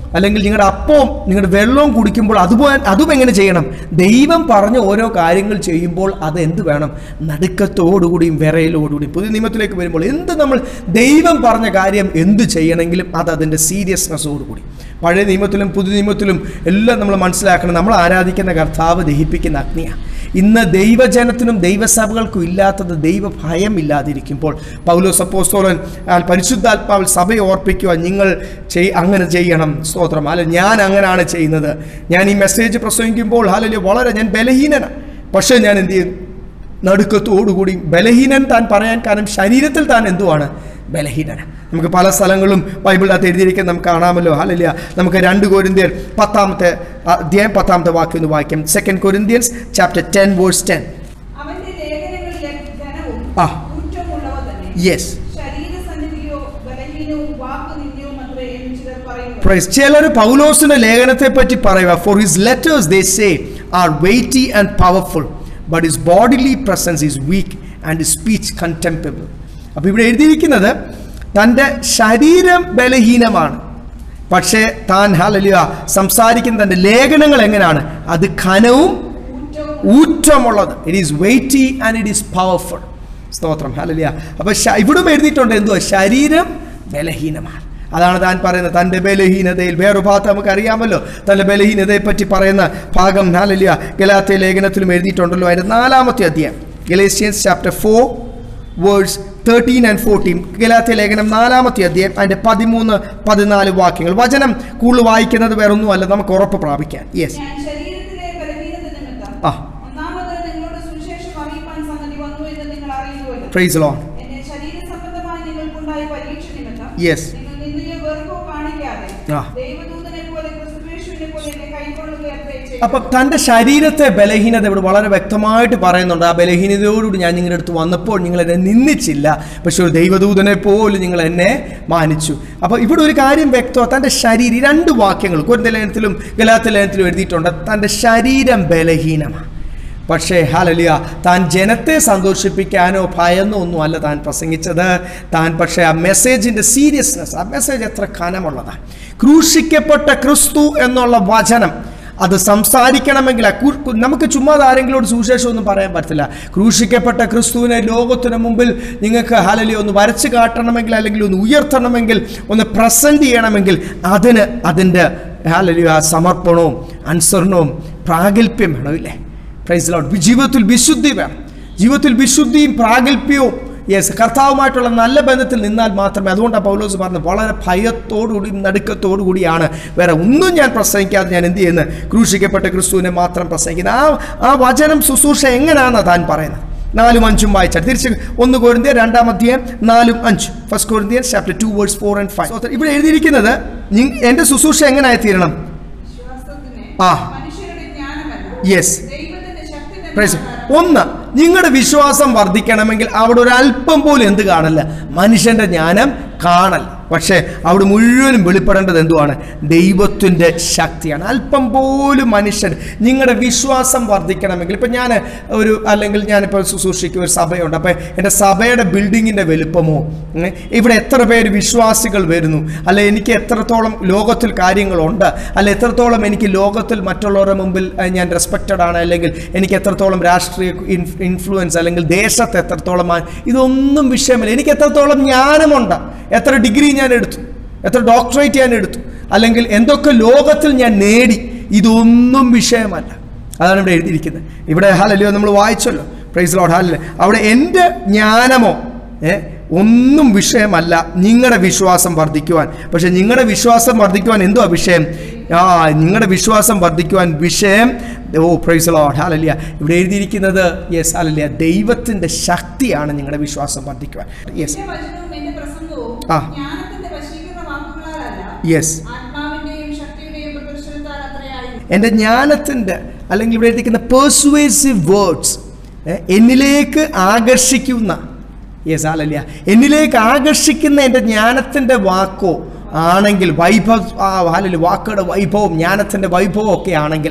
അല്ലെങ്കിൽ നിങ്ങളുടെ അപ്പവും നിങ്ങളുടെ വെള്ളവും കുടിക്കുമ്പോൾ അതുപോലെ അതും എങ്ങനെ ചെയ്യണം ദൈവം പറഞ്ഞ ഓരോ കാര്യങ്ങൾ ചെയ്യുമ്പോൾ അത് എന്ത് വേണം നടുക്കത്തോടുകൂടിയും വിറയിലോടുകൂടിയും പുതിയ നിയമത്തിലേക്ക് വരുമ്പോൾ എന്ത് നമ്മൾ ദൈവം പറഞ്ഞ കാര്യം എന്ത് ചെയ്യണമെങ്കിലും അത് അതിൻ്റെ സീരിയസ്നെസ്സോടുകൂടി പഴയ നിയമത്തിലും പുതിയ നിയമത്തിലും എല്ലാം നമ്മൾ മനസ്സിലാക്കണം നമ്മൾ ആരാധിക്കുന്ന കർത്താവ് ദഹിപ്പിക്കുന്ന അഗ്നിയാണ് ഇന്ന് ദൈവജനത്തിനും ദൈവസഭകൾക്കും ഇല്ലാത്തത് ദൈവഭയം ഇല്ലാതിരിക്കുമ്പോൾ പൗലോസ് അപ്പോസ്തോലൻ ആ പരിശുദ്ധാത്മാവിൽ സഭയെ ഓർപ്പിക്കുക നിങ്ങൾ ചെയ് അങ്ങനെ ചെയ്യണം സ്തോത്രം അല്ല ഞാൻ അങ്ങനെയാണ് ചെയ്യുന്നത് ഞാൻ ഈ മെസ്സേജ് പ്രസംഗിക്കുമ്പോൾ ഹാലല്ലേ വളരെ ഞാൻ ബലഹീനനാണ് പക്ഷേ ഞാൻ എന്ത് ചെയ്യും നടുക്കത്തോടുകൂടി ബലഹീനൻ താൻ പറയാൻ കാരണം ശരീരത്തിൽ താൻ എന്തുവാണ് ബലഹീനനാണ് നമുക്ക് പല സ്ഥലങ്ങളും ബൈബിളിനകത്ത് എഴുതിയിരിക്കുന്നത് നമുക്ക് കാണാമല്ലോ ഹാലല്ല നമുക്ക് രണ്ട് കൊരിന്ത്യർ പത്താമത്തെ അധ്യായം പത്താമത്തെ വാക്യം ഒന്ന് വായിക്കാം second Corinthians chapter ten verse ten അവന്റെ ലേഖനങ്ങളിലെ ധനവും ആ. കുറ്റമുള്ളവ തന്നെ യെസ് ശരീരസന്നിധിയോ ബലഹീനവും വാക്കുനിന്യവും അത്രേ എന്ന് ചിലർ പറയുന്നു പ്രൈസ് ചിലർ പൗലോസിന്റെ ലേഖനത്തെ പറ്റി പറയുക for his letters they say are weighty and powerful but his bodily presence is weak and speech contemptible അപ്പോൾ ഇവിടെ എഴുതിയിരിക്കുന്നത് തൻ്റെ ശരീരം ബലഹീനമാണ് പക്ഷേ താൻ ഹലലിയ സംസാരിക്കുന്ന തൻ്റെ ലേഖനങ്ങൾ എങ്ങനെയാണ് അത് ഘനവും കുറ്റവും ഊറ്റമുള്ളത് it is weighty and it is powerful സ്തോത്രം ഹലലിയ അപ്പോൾ ഇവിടും എഴുതിയിട്ടുണ്ട് എന്തുവാ ശരീരം ബലഹീനമാണ് അതാണ് താൻ പറയുന്നത് തൻ്റെ ബലഹീനതയിൽ വേറൊരു ഭാഗത്ത് നമുക്ക് അറിയാമല്ലോ തൻ്റെ ബലഹീനതയെ പറ്റി പറയുന്ന ഭാഗം ഹലലിയ ഗലാത്തെ ലേഖനത്തിലും എഴുതിയിട്ടുണ്ടല്ലോ അതിൻ്റെ നാലാമത്തെ അധ്യായം Galatians chapter four verse thirteen and fourteen ഗലാത്തെ ലേഖനം നാലാമത്തെ അധ്യായം അതിൻ്റെ പതിമൂന്ന് പതിനാല് വാക്യങ്ങൾ വചനം കൂടുതൽ വായിക്കുന്നത് വേറൊന്നുമല്ല നമുക്ക് ഉറപ്പ് പ്രാപിക്കാൻ യെസ് ഞാൻ ശരീരത്തിലെ ബലഹീനത നിമിത്തം ആ. ഒന്നാമത് നിങ്ങളോട് സുവിശേഷം അറിയിപ്പാൻ സംഗതി വന്നു എന്ന് നിങ്ങൾ അറിയുന്നുവല്ലോ പ്രൈസ് ലോൺ എന്റെ ശരീര സംബന്ധമായി നിങ്ങൾക്കുണ്ടായ പരീക്ഷ നിമിത്തം Yes. നിങ്ങൾ നിന്നയോ വെറുപ്പോ കാണിക്കാതെ ആ. ദൈവദൂതനെ പോലെ ക്രിസ്തുവേശുവിനെ പോലെ എന്നെ കൈക്കൊള്ളുകയത്രേ ചെയ്തത്. അപ്പം തൻ്റെ ശരീരത്തെ ബലഹീനത ഇവിടെ വളരെ വ്യക്തമായിട്ട് പറയുന്നുണ്ട് ആ ബലഹീനതയോടുകൂടി ഞാൻ നിങ്ങളുടെ അടുത്ത് വന്നപ്പോൾ നിങ്ങൾ എന്നെ നിന്ദിച്ചില്ല പക്ഷെ ഒരു ദൈവദൂതനെ പോലും നിങ്ങൾ എന്നെ മാനിച്ചു അപ്പോൾ ഇവിടെ ഒരു കാര്യം വ്യക്തമാണ് തൻ്റെ ശരീരം ഈ രണ്ട് വാക്യങ്ങൾ കുരുന്ന ലേഖനത്തിലും ഗലാത്ത ലേഖനത്തിലും എഴുതിയിട്ടുണ്ട് തൻ്റെ ശരീരം ബലഹീനമാണ് പക്ഷേ ഹാലലിയ താൻ ജനത്തെ സന്തോഷിപ്പിക്കാനോ ഭയന്നോ ഒന്നും അല്ല താൻ പ്രസംഗിച്ചത് താൻ പക്ഷേ ആ മെസ്സേജിൻ്റെ സീരിയസ്നെസ് ആ മെസ്സേജ് എത്ര കനമുള്ളതാണ് ക്രൂശിക്കപ്പെട്ട ക്രിസ്തു എന്നുള്ള വചനം അത് സംസാരിക്കണമെങ്കിൽ ആ കു- കു- നമുക്ക് ചുമ്മാ ആരെങ്കിലോട് സുവിശേഷം ഒന്നും പറയാൻ പറ്റില്ല ക്രൂശിക്കപ്പെട്ട ക്രിസ്തുവിനെ ലോകത്തിന് മുമ്പിൽ നിങ്ങൾക്ക് ഹാലലി ഒന്ന് വരച്ച് കാട്ടണമെങ്കിൽ അല്ലെങ്കിൽ ഒന്ന് ഉയർത്തണമെങ്കിൽ ഒന്ന് പ്രസൻറ്റ് ചെയ്യണമെങ്കിൽ അതിന് അതിൻ്റെ ഹാലലി ആ സമർപ്പണവും അനുസരണവും പ്രാഗൽഭ്യം വേണമില്ലേ പ്രൈസ് ലോഡ് ജീവിതത്തിൽ വിശുദ്ധി വേണം ജീവിതത്തിൽ വിശുദ്ധിയും പ്രാഗൽഭ്യവും യെസ് കർത്താവുമായിട്ടുള്ള നല്ല ബന്ധത്തിൽ നിന്നാൽ മാത്രമേ അതുകൊണ്ടാണ് പൗലോസ് പറഞ്ഞത് വളരെ ഭയത്തോടുകൂടി നടുക്കത്തോടു കൂടിയാണ് വേറെ ഒന്നും ഞാൻ പ്രസംഗിക്കാതെ ഞാൻ എന്ത് ചെയ്യുന്നത് ക്രൂശിക്കപ്പെട്ട ക്രിസ്തുവിനെ മാത്രം പ്രസംഗിക്കുന്നത് ആ ആ വചനം ശുശ്രൂഷ എങ്ങനെയാണെന്ന് താൻ പറയുന്നത് നാലും അഞ്ചും വായിച്ചാൽ തിരിച്ച് ഒന്ന് കോരിന്ത്യൻ രണ്ടാം അധ്യായം നാലും അഞ്ചും first Corinthian chapter two words four and five ഇവിടെ എഴുതിയിരിക്കുന്നത് നി- എൻ്റെ ശുശ്രൂഷ എങ്ങനെയായി തീരണം വിശ്വാസത്തിന് ആ. മനുഷ്യരുടെ ജ്ഞാനമല്ല യെസ് ദൈവത്തിന്റെ ശക്തി തന്നെ പ്രൈസ് ആധാരം. ഒന്ന് നിങ്ങളുടെ വിശ്വാസം വർദ്ധിക്കണമെങ്കിൽ അവിടെ ഒരു അല്പം പോലും എന്ത് കാണല്ല മനുഷ്യന്റെ ജ്ഞാനം കാണൽ പക്ഷേ അവിടെ മുഴുവനും വെളിപ്പെടേണ്ടത് എന്തുവാണ് ദൈവത്തിൻ്റെ ശക്തിയാണ് അല്പം പോലും മനുഷ്യൻ നിങ്ങളുടെ വിശ്വാസം വർദ്ധിക്കണമെങ്കിൽ ഇപ്പം ഞാൻ ഒരു അല്ലെങ്കിൽ ഞാനിപ്പോൾ ശുശ്രൂഷിക്കുന്ന ഒരു സഭയുണ്ട് അപ്പം എൻ്റെ സഭയുടെ ബിൽഡിങ്ങിൻ്റെ വലുപ്പമോ ഉം, ഇവിടെ എത്ര പേര് വിശ്വാസികൾ വരുന്നു അല്ലെ എനിക്ക് എത്രത്തോളം ലോകത്തിൽ കാര്യങ്ങളുണ്ട് അല്ലെ എത്രത്തോളം എനിക്ക് ലോകത്തിൽ മറ്റുള്ളവരുടെ മുമ്പിൽ അഹ്, ഞാൻ റെസ്പെക്റ്റഡ് ആണ് അല്ലെങ്കിൽ എനിക്ക് എത്രത്തോളം രാഷ്ട്രീയ ഇൻഫ്ലുവൻസ് അല്ലെങ്കിൽ ദേശത്ത് എത്രത്തോളം ആ- ഇതൊന്നും വിഷയമില്ല എനിക്ക് എത്രത്തോളം ജ്ഞാനമുണ്ട് എത്ര ഡിഗ്രി ഞാൻ എടുത്തു എത്ര ഡോക്ടറേറ്റ് ഞാൻ എടുത്തു അല്ലെങ്കിൽ എന്തൊക്കെ ലോകത്തിൽ ഞാൻ നേടി ഇതൊന്നും വിഷയമല്ല അതാണ് ഇവിടെ എഴുതിയിരിക്കുന്നത് ഇവിടെ ഹാലല്ലയോ നമ്മൾ വായിച്ചല്ലോ പ്രൈസ് ലോഡ് ഹാലല്ല അവിടെ എൻ്റെ ജ്ഞാനമോ ഏ ഒന്നും വിഷയമല്ല നിങ്ങളുടെ വിശ്വാസം വർദ്ധിക്കുവാൻ പക്ഷെ നിങ്ങളുടെ വിശ്വാസം വർദ്ധിക്കുവാൻ എന്തുവാ വിഷയം ആ നിങ്ങളുടെ വിശ്വാസം വർദ്ധിക്കുവാൻ വിഷയം ഓ പ്രൈസ് ലോഡ് ഹാലല്യ ഇവിടെ എഴുതിയിരിക്കുന്നത് യെസ് ഹാലല്യ ദൈവത്തിൻ്റെ ശക്തിയാണ് നിങ്ങളുടെ വിശ്വാസം വർദ്ധിക്കുവാൻ യെസ് എന്റെ വചനവും എന്റെ പ്രസംഗവും ആ. ജ്ഞാനത്തിന്റെ വശീകരണ വാക്കുകളാലല്ല യെസ് ആത്മാവിന്റെയും ശക്തിയുടെയും പ്രദർശനത്താൽ അത്രയായിരുന്നു എൻ്റെ ജ്ഞാനത്തിൻ്റെ അല്ലെങ്കിൽ ഇവിടെ എഴുതിയിരിക്കുന്ന പേഴ്സുവേസീവ് വേർഡ്സ് എന്നിലേക്ക് ആകർഷിക്കുന്ന യെസ് ആലല്ല എന്നിലേക്ക് ആകർഷിക്കുന്ന എൻ്റെ ജ്ഞാനത്തിൻ്റെ വാക്കോ ആണെങ്കിൽ വൈഭവ ആ ഹാലല് വാക്കുകളുടെ വൈഭവം ജ്ഞാനത്തിൻ്റെ വൈഭവം ഒക്കെ ആണെങ്കിൽ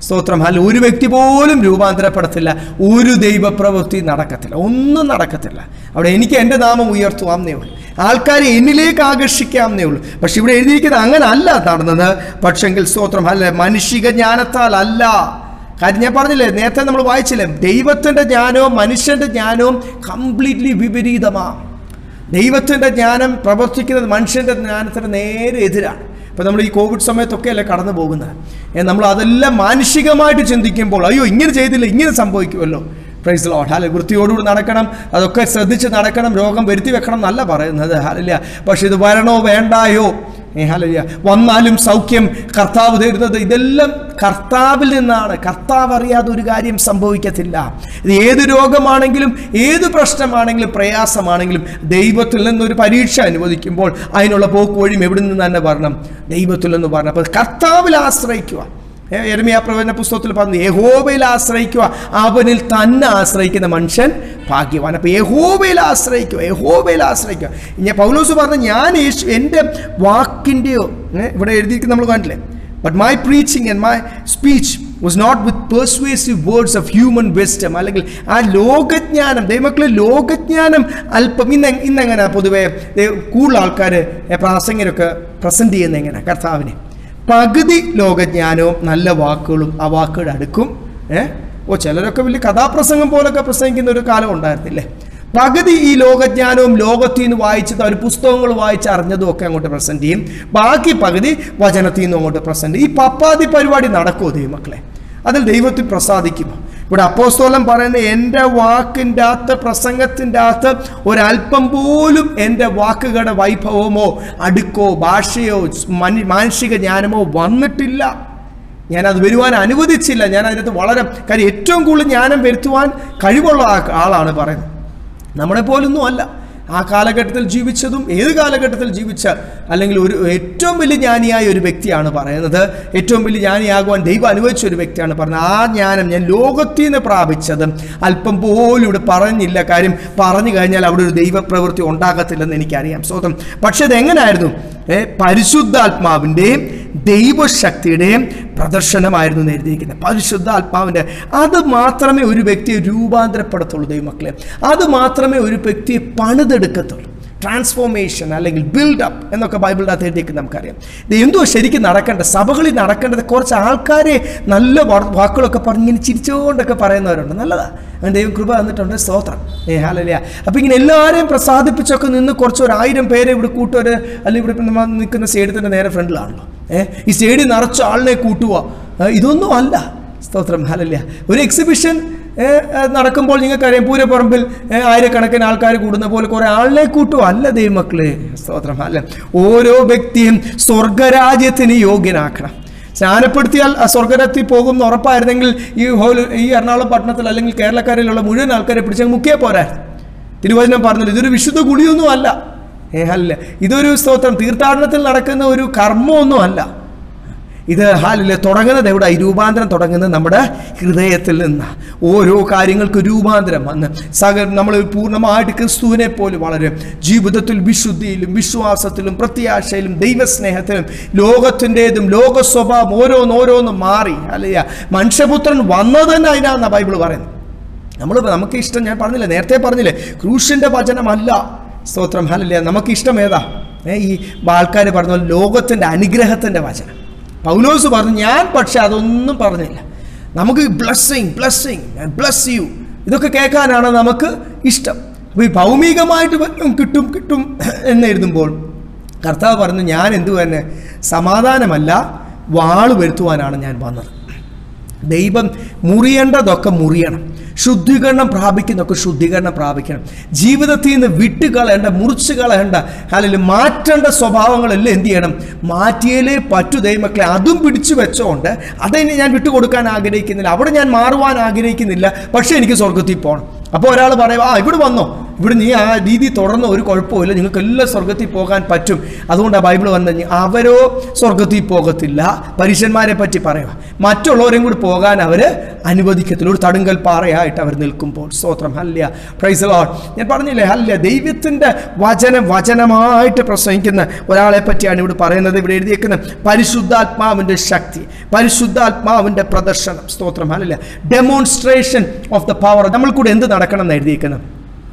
സ്തോത്രം അല്ല ഒരു വ്യക്തി പോലും രൂപാന്തരപ്പെടത്തില്ല ഒരു ദൈവപ്രവൃത്തി നടക്കത്തില്ല ഒന്നും നടക്കത്തില്ല അവിടെ എനിക്ക് എൻ്റെ നാമം ഉയർത്തുവാന്നേ ഉള്ളൂ ആൾക്കാരെ എന്നിലേക്ക് ആകർഷിക്കാമെന്നേ ഉള്ളൂ പക്ഷെ ഇവിടെ എഴുതിയിരിക്കുന്നത് അങ്ങനെ അല്ല നടന്നത് പക്ഷെങ്കിൽ സ്തോത്രം അല്ല മനുഷിക ജ്ഞാനത്താൽ അല്ല കാര്യം ഞാൻ പറഞ്ഞില്ലേ നേരത്തെ നമ്മൾ വായിച്ചില്ലേ ദൈവത്തിൻ്റെ ജ്ഞാനവും മനുഷ്യൻ്റെ ജ്ഞാനവും കംപ്ലീറ്റ്ലി വിപരീതമാണ് ദൈവത്തിൻ്റെ ജ്ഞാനം പ്രവർത്തിക്കുന്നത് മനുഷ്യൻ്റെ ജ്ഞാനത്തിന് നേരെ എതിരാണ് ഇപ്പം നമ്മൾ ഈ കോവിഡ് സമയത്തൊക്കെ അല്ലേ കടന്നു പോകുന്നത് ഏ, നമ്മൾ അതെല്ലാം മാനുഷികമായിട്ട് ചിന്തിക്കുമ്പോൾ അയ്യോ ഇങ്ങനെ ചെയ്തില്ല ഇങ്ങനെ സംഭവിക്കുമല്ലോ പ്രൈസ് ലോട്ട് ഹാല വൃത്തിയോടുകൂടി നടക്കണം അതൊക്കെ ശ്രദ്ധിച്ച് നടക്കണം രോഗം വരുത്തി വെക്കണം എന്നല്ല പറയുന്നത് ഹാലില്ല പക്ഷെ ഇത് വരണോ വേണ്ടായോ ഏ ഹാലില്ല വന്നാലും സൗഖ്യം കർത്താവ് തരുന്നത് ഇതെല്ലാം കർത്താവിൽ നിന്നാണ് കർത്താവ് അറിയാതെ ഒരു കാര്യം സംഭവിക്കത്തില്ല ഇത് ഏത് രോഗമാണെങ്കിലും ഏത് പ്രശ്നമാണെങ്കിലും പ്രയാസമാണെങ്കിലും ദൈവത്തിൽ നിന്നൊരു പരീക്ഷ അനുവദിക്കുമ്പോൾ അതിനുള്ള പോക്ക് വഴിയും എവിടെ നിന്ന് തന്നെ വരണം ദൈവത്തിൽ നിന്ന് വരണം അപ്പോൾ കർത്താവിൽ ആശ്രയിക്കുക എരമിയ പ്രവചന പുസ്തകത്തിൽ പറഞ്ഞു യഹോവയിൽ ആശ്രയിക്കുക അവനിൽ തന്നെ ആശ്രയിക്കുന്ന മനുഷ്യൻ ഭാഗ്യവാൻ അപ്പോൾ യഹോവയിൽ ആശ്രയിക്കുക യഹോവയിൽ ആശ്രയിക്കുക ഞാൻ പൗലോസ് പറഞ്ഞു ഞാൻ യേശു എൻ്റെ വാക്കിൻ്റെയോ ഏ, ഇവിടെ എഴുതിയിരിക്കുന്ന നമ്മൾ കണ്ടില്ലേ but my preaching and my speech was not with persuasive words of human wisdom അല്ലെങ്കിൽ ആ ലോകജ്ഞാനം ദൈവമക്കളെ ലോകജ്ഞാനം അല്പം ഇന്ന് ഇന്നെങ്ങനെ പൊതുവെ ദൈവ- കൂടുതൽ ആൾക്കാർ പ്രാസംഗരൊക്കെ പ്രസൻറ്റ് ചെയ്യുന്ന എങ്ങനെ കർത്താവിനെ പകുതി ലോകജ്ഞാനവും നല്ല വാക്കുകളും ആ വാക്കുകൾ അടുക്കും ഏ ഓ ചിലരൊക്കെ വലിയ കഥാപ്രസംഗം പോലൊക്കെ പ്രസംഗിക്കുന്ന ഒരു കാലം ഉണ്ടായിരുന്നില്ലേ പകുതി ഈ ലോകജ്ഞാനവും ലോകത്തിൽ നിന്ന് വായിച്ചത് ഒരു പുസ്തകങ്ങൾ വായിച്ച് അറിഞ്ഞതും ഒക്കെ അങ്ങോട്ട് പ്രസൻറ്റ് ചെയ്യും ബാക്കി പകുതി വചനത്തിൽ നിന്നും അങ്ങോട്ട് പ്രസൻറ്റ് ചെയ്യും ഈ പപ്പാതി പരിപാടി നടക്കുമോ ദൈവമക്കളെ അതിൽ ദൈവത്തിൽ പ്രസാദിക്കുമോ ഇവിടെ അപ്പോസ്തോലം പറയുന്ന എൻ്റെ വാക്കിൻ്റെ അകത്ത് പ്രസംഗത്തിൻ്റെ അകത്ത് ഒരല്പം പോലും എൻ്റെ വാക്കുകളുടെ വൈഭവമോ അടുക്കോ ഭാഷയോ മനു മാനസിക ജ്ഞാനമോ വന്നിട്ടില്ല ഞാനത് വരുവാൻ അനുവദിച്ചില്ല ഞാൻ അതിനകത്ത് വളരെ കാര്യം ഏറ്റവും കൂടുതൽ ജ്ഞാനം വരുത്തുവാൻ കഴിവുള്ള ആ- ആളാണ് പറയുന്നത് നമ്മളെ പോലൊന്നും അല്ല ആ കാലഘട്ടത്തിൽ ജീവിച്ചതും ഏത് കാലഘട്ടത്തിൽ ജീവിച്ച അല്ലെങ്കിൽ ഒരു ഏറ്റവും വലിയ ജ്ഞാനിയായ ഒരു വ്യക്തിയാണ് പറയുന്നത് ഏറ്റവും വലിയ ജ്ഞാനിയാകുവാൻ ദൈവം അനുവദിച്ച ഒരു വ്യക്തിയാണ് പറയുന്നത് ആ ജ്ഞാനം ഞാൻ ലോകത്തിൽ നിന്ന് പ്രാപിച്ചത് അല്പം പോലും ഇവിടെ പറഞ്ഞില്ല കാര്യം പറഞ്ഞു കഴിഞ്ഞാൽ അവിടെ ഒരു ദൈവപ്രവൃത്തി ഉണ്ടാകത്തില്ലെന്ന് എനിക്കറിയാം സ്വതം പക്ഷെ അതെങ്ങനായിരുന്നു ഏ, പരിശുദ്ധാത്മാവിൻ്റെയും ദൈവശക്തിയുടെയും പ്രദർശനമായിരുന്നു എന്ന് എഴുതിയിരിക്കുന്നത് പരിശുദ്ധാത്മാവിൻ്റെ അത് മാത്രമേ ഒരു വ്യക്തിയെ രൂപാന്തരപ്പെടുത്തുള്ളൂ ദൈവമക്കളെ അത് മാത്രമേ ഒരു വ്യക്തിയെ പണിതെടുക്കത്തുള്ളൂ ട്രാൻസ്ഫോർമേഷൻ അല്ലെങ്കിൽ ബിൽഡപ്പ് എന്നൊക്കെ ബൈബിളിൻ്റെ അകത്ത് എഴുതിയേക്ക് നമുക്കറിയാം ഇത് എന്തോ ശരിക്കും നടക്കേണ്ടത് സഭകളിൽ നടക്കേണ്ടത് കുറച്ച് ആൾക്കാരെ നല്ല വാ- വാക്കുകളൊക്കെ പറഞ്ഞ് ഇങ്ങനെ ചിരിച്ചുകൊണ്ടൊക്കെ പറയുന്നവരുണ്ട് നല്ലതാ അങ്ങനെ ദൈവം കൃപ തന്നിട്ടുണ്ട് സ്തോത്രം ഏ ഹാലലിയ അപ്പം ഇങ്ങനെ എല്ലാവരെയും പ്രസാദിപ്പിച്ചൊക്കെ നിന്ന് കുറച്ച് ഒരു ആയിരം പേരെ ഇവിടെ കൂട്ടുവര് അല്ലെങ്കിൽ ഇവിടെ ഇപ്പം നമ്മൾ നിൽക്കുന്ന സ്റ്റേഡിയത്തിൻ്റെ നേരെ ഫ്രണ്ടിലാണല്ലോ ഏഹ് ഈ സ്റ്റേഡിയം നിറച്ച ആളിനെ കൂട്ടുക ഏ, ഇതൊന്നും അല്ല സ്തോത്രം ഹാലലിയ ഒരു എക്സിബിഷൻ ഏ, ഏ, നടക്കുമ്പോൾ നിങ്ങൾക്കറിയാം പൂരപ്പറമ്പിൽ ഏ, ആയിരക്കണക്കിന് ആൾക്കാർ കൂടുന്ന പോലെ കുറെ ആളിനെ കൂട്ടും അല്ല ദൈവമക്കളെ സ്തോത്രം അല്ല ഓരോ വ്യക്തിയും സ്വർഗരാജ്യത്തിന് യോഗ്യനാക്കണം സ്നാനപ്പെടുത്തിയാൽ ആ സ്വർഗരത്തിൽ പോകും എന്ന് ഉറപ്പായിരുന്നെങ്കിൽ ഈ ഹോൾ ഈ എറണാകുളം പട്ടണത്തിൽ അല്ലെങ്കിൽ കേരളക്കരയിലുള്ള മുഴുവൻ ആൾക്കാരെ പിടിച്ചാൽ മുക്കിയേ പോരായിരുന്നു തിരുവചനം പറഞ്ഞില്ല ഇതൊരു വിശുദ്ധ കുളിയൊന്നും അല്ല ഏ അല്ല ഇതൊരു സ്തോത്രം തീർത്ഥാടനത്തിൽ നടക്കുന്ന ഒരു കർമ്മമൊന്നും അല്ല ഇത് ഹാലില്ല തുടങ്ങുന്നത് എവിടെ ഈ രൂപാന്തരം തുടങ്ങുന്നത് നമ്മുടെ ഹൃദയത്തിൽ നിന്ന് ഓരോ കാര്യങ്ങൾക്ക് രൂപാന്തരം വന്ന് സക നമ്മൾ പൂർണ്ണമായിട്ട് ക്രിസ്തുവിനെ പോലെ വളരും ജീവിതത്തിൽ വിശുദ്ധിയിലും വിശ്വാസത്തിലും പ്രത്യാശയിലും ദൈവസ്നേഹത്തിലും ലോകത്തിൻ്റെതും ലോക സ്വഭാവം ഓരോന്നോരോന്നും മാറി അല്ലയ്യ മനുഷ്യപുത്രൻ വന്നത് തന്നെ അതിനാണെന്നാണ് ബൈബിൾ പറയുന്നത് നമ്മൾ നമുക്ക് ഇഷ്ടം ഞാൻ പറഞ്ഞില്ലേ നേരത്തെ പറഞ്ഞില്ലേ ക്രൂശിൻ്റെ വചനമല്ല സ്തോത്രം ഹലില്ല നമുക്ക് ഇഷ്ടം ഏതാ ഏ, ഈ ആൾക്കാർ പറഞ്ഞ പോലെ ലോകത്തിൻ്റെ അനുഗ്രഹത്തിൻ്റെ വചനം പൗലോസ് പറഞ്ഞു ഞാൻ പക്ഷെ അതൊന്നും പറഞ്ഞില്ല നമുക്ക് ബ്ലസ്സിങ് ബ്ലസ്സിങ് ബ്ലസ് യു ഇതൊക്കെ കേൾക്കാനാണ് നമുക്ക് ഇഷ്ടം അപ്പോൾ ഈ ഭൗമികമായിട്ട് വല്ലതും കിട്ടും കിട്ടും എന്ന് എഴുതുമ്പോൾ കർത്താവ് പറഞ്ഞു ഞാൻ എന്തു തന്നെ സമാധാനമല്ല വാള് വരുത്തുവാനാണ് ഞാൻ വന്നത് ദൈവം മുറിയേണ്ടതൊക്കെ മുറിയണം ശുദ്ധീകരണം പ്രാപിക്കുന്നതൊക്കെ ശുദ്ധീകരണം പ്രാപിക്കണം ജീവിതത്തിൽ നിന്ന് വിട്ടുകളയേണ്ട മുറിച്ച് കളയേണ്ട അല്ലെങ്കിൽ മാറ്റേണ്ട സ്വഭാവങ്ങളെല്ലാം എന്ത് ചെയ്യണം മാറ്റിയാലേ പറ്റു ദൈവമക്കളെ അതും പിടിച്ചു വെച്ചോണ്ട് അതിന് ഞാൻ വിട്ടുകൊടുക്കാൻ ആഗ്രഹിക്കുന്നില്ല അവിടെ ഞാൻ മാറുവാൻ ആഗ്രഹിക്കുന്നില്ല പക്ഷേ എനിക്ക് സ്വർഗത്തിൽ പോകണം അപ്പോൾ ഒരാൾ പറയും ആ ഇവിടെ വന്നോ ഇവിടെ നീ ആ രീതി തുടർന്ന് ഒരു കുഴപ്പമില്ല നിങ്ങൾക്ക് എല്ലാം സ്വർഗത്തിൽ പോകാൻ പറ്റും അതുകൊണ്ടാണ് ബൈബിൾ വന്നത് അവരോ സ്വർഗത്തിൽ പോകത്തില്ല പരീക്ഷന്മാരെ പറ്റി പറയുക മറ്റുള്ളവരെയും കൂടി പോകാൻ അവർ അനുവദിക്കത്തില്ല ഒരു തടുങ്കൽ പാറയായിട്ട് അവർ നിൽക്കുമ്പോൾ സ്തോത്രം ഹല്യ പ്രൈസ് ലോഡ് ഞാൻ പറഞ്ഞില്ലേ ഹല്യ ദൈവത്തിൻ്റെ വചനം വചനമായിട്ട് പ്രസംഗിക്കുന്ന ഒരാളെ പറ്റിയാണ് ഇവിടെ പറയുന്നത് ഇവിടെ എഴുതിയേക്കുന്നത് പരിശുദ്ധാത്മാവിൻ്റെ ശക്തി പരിശുദ്ധാത്മാവിൻ്റെ പ്രദർശനം സ്തോത്രം hallelujah demonstration of the power നമ്മൾ കൂടെ എന്ത് നടക്കണം എന്ന് എഴുതിയേക്കുന്നത്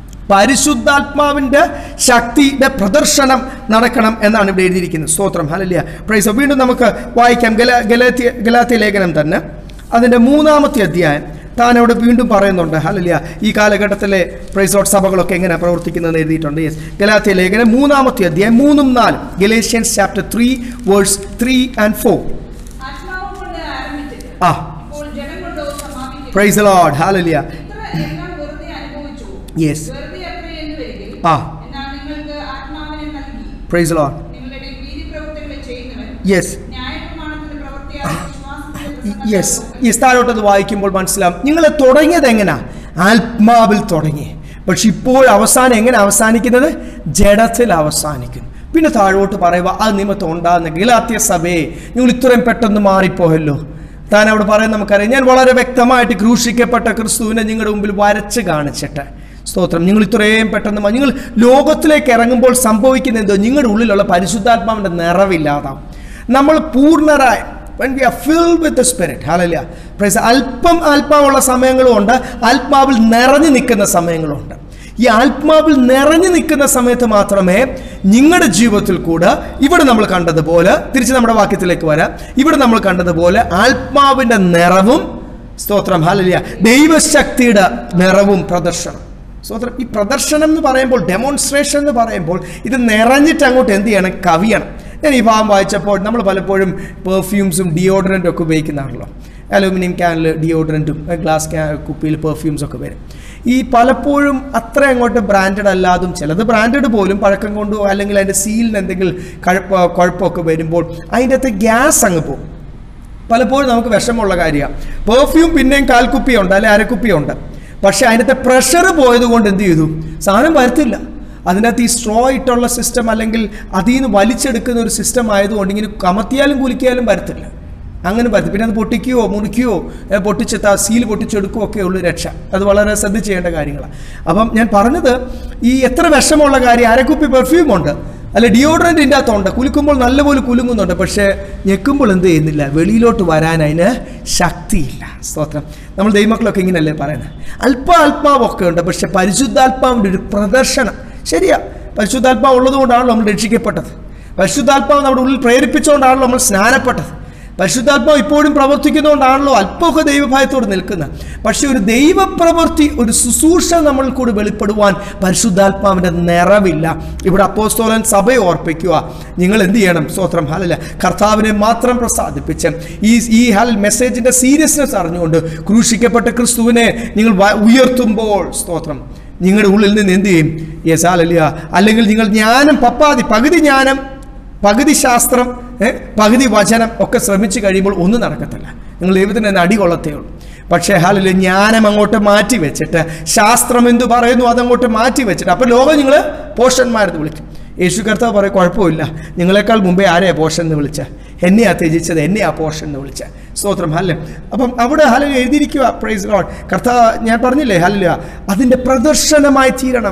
പരിശുദ്ധാത്മാവിൻ്റെ ശക്തിയുടെ പ്രദർശനം നടക്കണം എന്നാണ് ഇവിടെ എഴുതിയിരിക്കുന്നത് സ്തോത്രം ഹലല്യ പ്രൈസ് വീണ്ടും നമുക്ക് വായിക്കാം ഗല ഗലാത്തിയ ഗലാത്തിയ ലേഖനം തന്നെ അതിൻ്റെ മൂന്നാമത്തെ അധ്യായം താൻ അവിടെ വീണ്ടും പറയുന്നുണ്ട് ഹലല്യ ഈ കാലഘട്ടത്തിലെ പ്രൈസോട്ട് സഭകളൊക്കെ എങ്ങനെ പ്രവർത്തിക്കുന്നതെന്ന് എഴുതിയിട്ടുണ്ട് യെസ് ഗലാത്തിയ ലേഖനം മൂന്നാമത്തെ അധ്യായം മൂന്നും നാലും Galatians chapter three verse three and four ആത്മാവ് കൊണ്ട് ആരംഭിച്ചിട്ട് ആ ഇപ്പോൾ ജനം കൊണ്ട് സമാപിക്കുന്നു പ്രൈസ് ലോഡ് ഹലല്യ ഇത്ര എല്ലാം വെറുതെ അനുഭവിച്ചു യെസ് വെറുതെ അത്രേ എന്ന് വരികിൽ ആ എന്നാൽ നിങ്ങൾക്ക് ആത്മാവിനെ നൽകി പ്രൈസ് ലോഡ് നിങ്ങളുടെ വീതി പ്രവർത്തനങ്ങൾ ചെയ്യുന്നവൻ യെസ് ന്യായപ്രമാണത്തിന്റെ പ്രവൃത്തിയായ വിശ്വാസത്തിന്റെ യെസ് ഈ സ്ഥാനോട്ടത് വായിക്കുമ്പോൾ മനസ്സിലാവും നിങ്ങൾ തുടങ്ങിയത് എങ്ങനെയാ ആത്മാവിൽ തുടങ്ങി പക്ഷെ ഇപ്പോൾ അവസാനം എങ്ങനെ അവസാനിക്കുന്നത് ജഡത്തിൽ അവസാനിക്കുന്നു പിന്നെ താഴോട്ട് പറയുക ആ നിമിത്തം ഉണ്ടാകുന്ന ഗിലാത്യ സഭയെ നിങ്ങൾ ഇത്രയും പെട്ടെന്ന് മാറിപ്പോയല്ലോ താൻ അവിടെ പറയാൻ നമുക്കറിയാം ഞാൻ വളരെ വ്യക്തമായിട്ട് ക്രൂശിക്കപ്പെട്ട ക്രിസ്തുവിനെ നിങ്ങളുടെ മുമ്പിൽ വരച്ച് കാണിച്ചിട്ട് സ്തോത്രം നിങ്ങൾ ഇത്രയും പെട്ടെന്ന് മാ- നിങ്ങൾ ലോകത്തിലേക്ക് ഇറങ്ങുമ്പോൾ സംഭവിക്കുന്ന എന്തോ നിങ്ങളുടെ ഉള്ളിലുള്ള പരിശുദ്ധാത്മാവിൻ്റെ നിറവില്ലാതാവും നമ്മൾ പൂർണ്ണരായ when we are filled with the spirit hallelujah praise the- അല്പം ആത്മാവുള്ള സമയങ്ങളും ഉണ്ട് ആത്മാവിൽ നിറഞ്ഞു നിൽക്കുന്ന സമയങ്ങളുണ്ട് ഈ ആത്മാവിൽ നിറഞ്ഞു നിൽക്കുന്ന സമയത്ത് മാത്രമേ നിങ്ങളുടെ ജീവിതത്തിൽ കൂടെ ഇവിടെ നമ്മൾ കണ്ടതുപോലെ തിരിച്ച് നമ്മുടെ വാക്യത്തിലേക്ക് വരാം ഇവിടെ നമ്മൾ കണ്ടതുപോലെ ആത്മാവിൻ്റെ നിറവും സ്തോത്രം ഹല്ലേലൂയ ദൈവശക്തിയുടെ നിറവും പ്രദർശനം സ്തോത്രം ഈ പ്രദർശനം എന്ന് പറയുമ്പോൾ ഡെമോൺസ്ട്രേഷൻ എന്ന് പറയുമ്പോൾ ഇത് നിറഞ്ഞിട്ട് അങ്ങോട്ട് എന്ത് ചെയ്യണം കവിയണം ഞാൻ ഈ ഭാഗം വായിച്ചപ്പോൾ നമ്മൾ പലപ്പോഴും പെർഫ്യൂംസും ഡിയോഡറൻറ്റും ഒക്കെ ഉപയോഗിക്കുന്നതാണല്ലോ അലൂമിനിയം ക്യാനിൽ ഡിയോഡറൻറ്റും ഗ്ലാസ് ക്യാ കുപ്പിയിൽ പെർഫ്യൂംസ് ഒക്കെ വരും ഈ പലപ്പോഴും അത്ര അങ്ങോട്ട് ബ്രാൻഡഡ് അല്ലാതും ചിലത് ബ്രാൻഡഡ് പോലും പഴക്കം കൊണ്ടോ അല്ലെങ്കിൽ അതിൻ്റെ സീലിന് എന്തെങ്കിലും കഴപ്പ കുഴപ്പമൊക്കെ വരുമ്പോൾ അതിൻ്റെ അകത്ത് ഗ്യാസ് അങ്ങ് പോകും പലപ്പോഴും നമുക്ക് വിഷമമുള്ള കാര്യമാണ് പെർഫ്യൂം പിന്നെയും കാൽക്കുപ്പിയുണ്ട് അല്ലെ അരക്കുപ്പിയുണ്ട് പക്ഷെ അതിനകത്തെ പ്രഷർ പോയത് കൊണ്ട് എന്ത് ചെയ്തു സാധനം വരത്തില്ല അതിനകത്ത് ഈ സ്ട്രോ ഇട്ടുള്ള സിസ്റ്റം അല്ലെങ്കിൽ അതിൽ നിന്ന് വലിച്ചെടുക്കുന്ന ഒരു സിസ്റ്റം ആയതുകൊണ്ട് ഇങ്ങനെ കമത്തിയാലും കുലിക്കിയാലും വരത്തില്ല അങ്ങനെ വരത്തില്ല പിന്നെ അത് പൊട്ടിക്കുകയോ മുറിക്കുകയോ ഏ, പൊട്ടിച്ച് ത സീൽ പൊട്ടിച്ചെടുക്കുകയോ ഒക്കെ ഉള്ളു രക്ഷ അത് വളരെ ശ്രദ്ധിച്ച് ചെയ്യേണ്ട കാര്യങ്ങളാണ് അപ്പം ഞാൻ പറഞ്ഞത് ഈ എത്ര വിഷമമുള്ള കാര്യം അരക്കുപ്പി പെർഫ്യൂം ഉണ്ട് അല്ല ഡിയോഡ്രൻ്റ് ഇതിൻ്റെ അകത്തുണ്ട് കുലുക്കുമ്പോൾ നല്ലപോലെ കുലുങ്ങുന്നുണ്ട് പക്ഷേ ഞെക്കുമ്പോൾ എന്ത് ചെയ്യുന്നില്ല വെളിയിലോട്ട് വരാൻ അതിന് ശക്തിയില്ല സ്തോത്രം നമ്മൾ ദൈവമക്കളൊക്കെ ഇങ്ങനെയല്ലേ പറയുന്നത് അല്പ ആത്മാവൊക്കെ ഉണ്ട് പക്ഷെ പരിശുദ്ധാത്മാവിൻ്റെ ഒരു പ്രദർശനം ശരിയാ പരിശുദ്ധാത്മാവ് ഉള്ളതുകൊണ്ടാണല്ലോ നമ്മൾ രക്ഷിക്കപ്പെട്ടത് പരിശുദ്ധാത്മാവ് നമ്മുടെ ഉള്ളിൽ പ്രേരിപ്പിച്ചുകൊണ്ടാണല്ലോ നമ്മൾ സ്നാനപ്പെട്ടത് പരിശുദ്ധാത്മാവ് ഇപ്പോഴും പ്രവർത്തിക്കുന്നതുകൊണ്ടാണല്ലോ അല്പമൊക്കെ ദൈവഭയത്തോട് നിൽക്കുന്നത് പക്ഷെ ഒരു ദൈവപ്രവൃത്തി ഒരു ശുശ്രൂഷ നമ്മൾ കൂടി വെളിപ്പെടുവാൻ പരിശുദ്ധാത്മാവിൻ്റെ നിറവില്ല ഇവിടെ അപ്പോസ്തോലൻ സഭയെ ഓർപ്പിക്കുക നിങ്ങൾ എന്ത് ചെയ്യണം സ്തോത്രം ഹലല്ല കർത്താവിനെ മാത്രം പ്രസാദിപ്പിച്ച് ഈ ഈ ഹൽ മെസ്സേജിൻ്റെ സീരിയസ്നെസ് അറിഞ്ഞുകൊണ്ട് ക്രൂശിക്കപ്പെട്ട ക്രിസ്തുവിനെ നിങ്ങൾ വ- ഉയർത്തുമ്പോൾ സ്തോത്രം നിങ്ങളുടെ ഉള്ളിൽ നിന്ന് എന്ത് ചെയ്യും യെസ് ഹല്ലേലൂയ അല്ലെങ്കിൽ നിങ്ങൾ ജ്ഞാനം പപ്പാതി പകുതി ജ്ഞാനം പകുതി ശാസ്ത്രം ഏ, പകുതി വചനം ഒക്കെ ശ്രമിച്ചു കഴിയുമ്പോൾ ഒന്നും നടക്കത്തില്ല നിങ്ങൾ ദൈവത്തിന് തന്നെ അടി കൊള്ളത്തേ ഉള്ളൂ പക്ഷേ ഹാലില് ജ്ഞാനം അങ്ങോട്ട് മാറ്റി വെച്ചിട്ട് ശാസ്ത്രം എന്തു പറയുന്നു അതങ്ങോട്ട് മാറ്റി വെച്ചിട്ട് അപ്പോൾ ലോകം നിങ്ങൾ പോഷന്മാരെന്ന് വിളിക്കും യേശു കർത്താവ് പറയും കുഴപ്പമില്ല നിങ്ങളെക്കാൾ മുമ്പേ ആരെയാ പോഷൻ എന്ന് വിളിച്ച എന്നെയാ ത്യജിച്ചത് എന്നെയാ പോഷൻ എന്ന് വിളിച്ച സ്തോത്രം ഹല്ലെ അപ്പം അവിടെ ഹലിൽ എഴുതിയിരിക്കുക പ്രൈസ് ലോഡ് കർത്താവ് ഞാൻ പറഞ്ഞില്ലേ ഹല്ലുക അതിൻ്റെ പ്രദർശനമായി തീരണം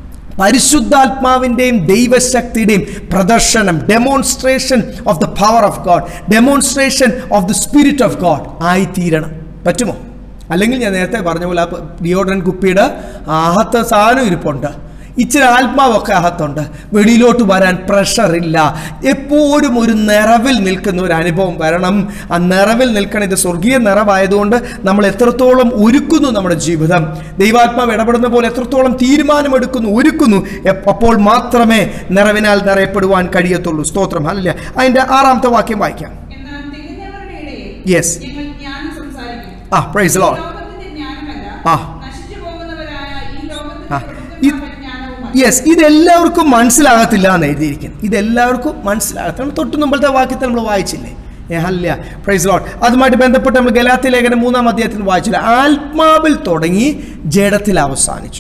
പരിശുദ്ധാത്മാവിൻ്റെയും ദൈവശക്തിയുടെയും പ്രദർശനം demonstration of the power of God demonstration of the spirit of God ആയിത്തീരണം പറ്റുമോ അല്ലെങ്കിൽ ഞാൻ നേരത്തെ പറഞ്ഞ പോലെ ആ ഡിയോഡ്രൻ കുപ്പിയുടെ അകത്ത് സാധനം ഇരിപ്പുണ്ട് ഇച്ചിരി ആത്മാവൊക്കെ അകത്തുണ്ട് വെളിയിലോട്ട് വരാൻ പ്രഷർ ഇല്ല എപ്പോഴും ഒരു നിറവിൽ നിൽക്കുന്ന ഒരു അനുഭവം വരണം ആ നിറവിൽ നിൽക്കണം ഇത് സ്വർഗീയ നിറവായതുകൊണ്ട് നമ്മൾ എത്രത്തോളം ഒരുക്കുന്നു നമ്മുടെ ജീവിതം ദൈവാത്മാവ് ഇടപെടുന്ന പോലെ എത്രത്തോളം തീരുമാനമെടുക്കുന്നു ഒരുക്കുന്നു എപ്പ- അപ്പോൾ മാത്രമേ നിറവിനാൽ നിറയപ്പെടുവാൻ കഴിയത്തുള്ളൂ സ്തോത്രം അല്ല അതിൻ്റെ ആറാമത്തെ വാക്യം വായിക്കാം എന്നാൽ തികഞ്ഞവരുടെ ഇടയിൽ യെസ് ഞങ്ങൾ ജ്ഞാനം സംസാരിക്കും ആ പ്രൈസ് ലോഡ് ലോകത്തിന്റെ ജ്ഞാനമല്ല ആ. നശിച്ചു പോകുന്നവരായ ഈ ആ. ലോകത്തിന്റെ ഇത്- പ്രഭുക്കന്മാരുടെ ജ്ഞാനവുമല്ല യെസ് ഇതെല്ലാവർക്കും മനസ്സിലാകത്തില്ല എന്ന് എഴുതിയിരിക്കുന്നു ഇതെല്ലാവർക്കും മനസ്സിലാകത്തില്ല നമ്മൾ തൊട്ട് മുമ്പത്തെ വാക്യത്തിൽ നമ്മൾ വായിച്ചില്ലേ ഏ, ഹല്ലേലൂയ. പ്രൈസ് ലോഡ് അതുമായിട്ട് ബന്ധപ്പെട്ട് നമ്മൾ ഗലാത്തി ലേഖനം മൂന്നാം അധ്യായത്തിൽ വായിച്ചില്ല ആത്മാവിൽ തുടങ്ങി ജഡത്തിൽ അവസാനിച്ചു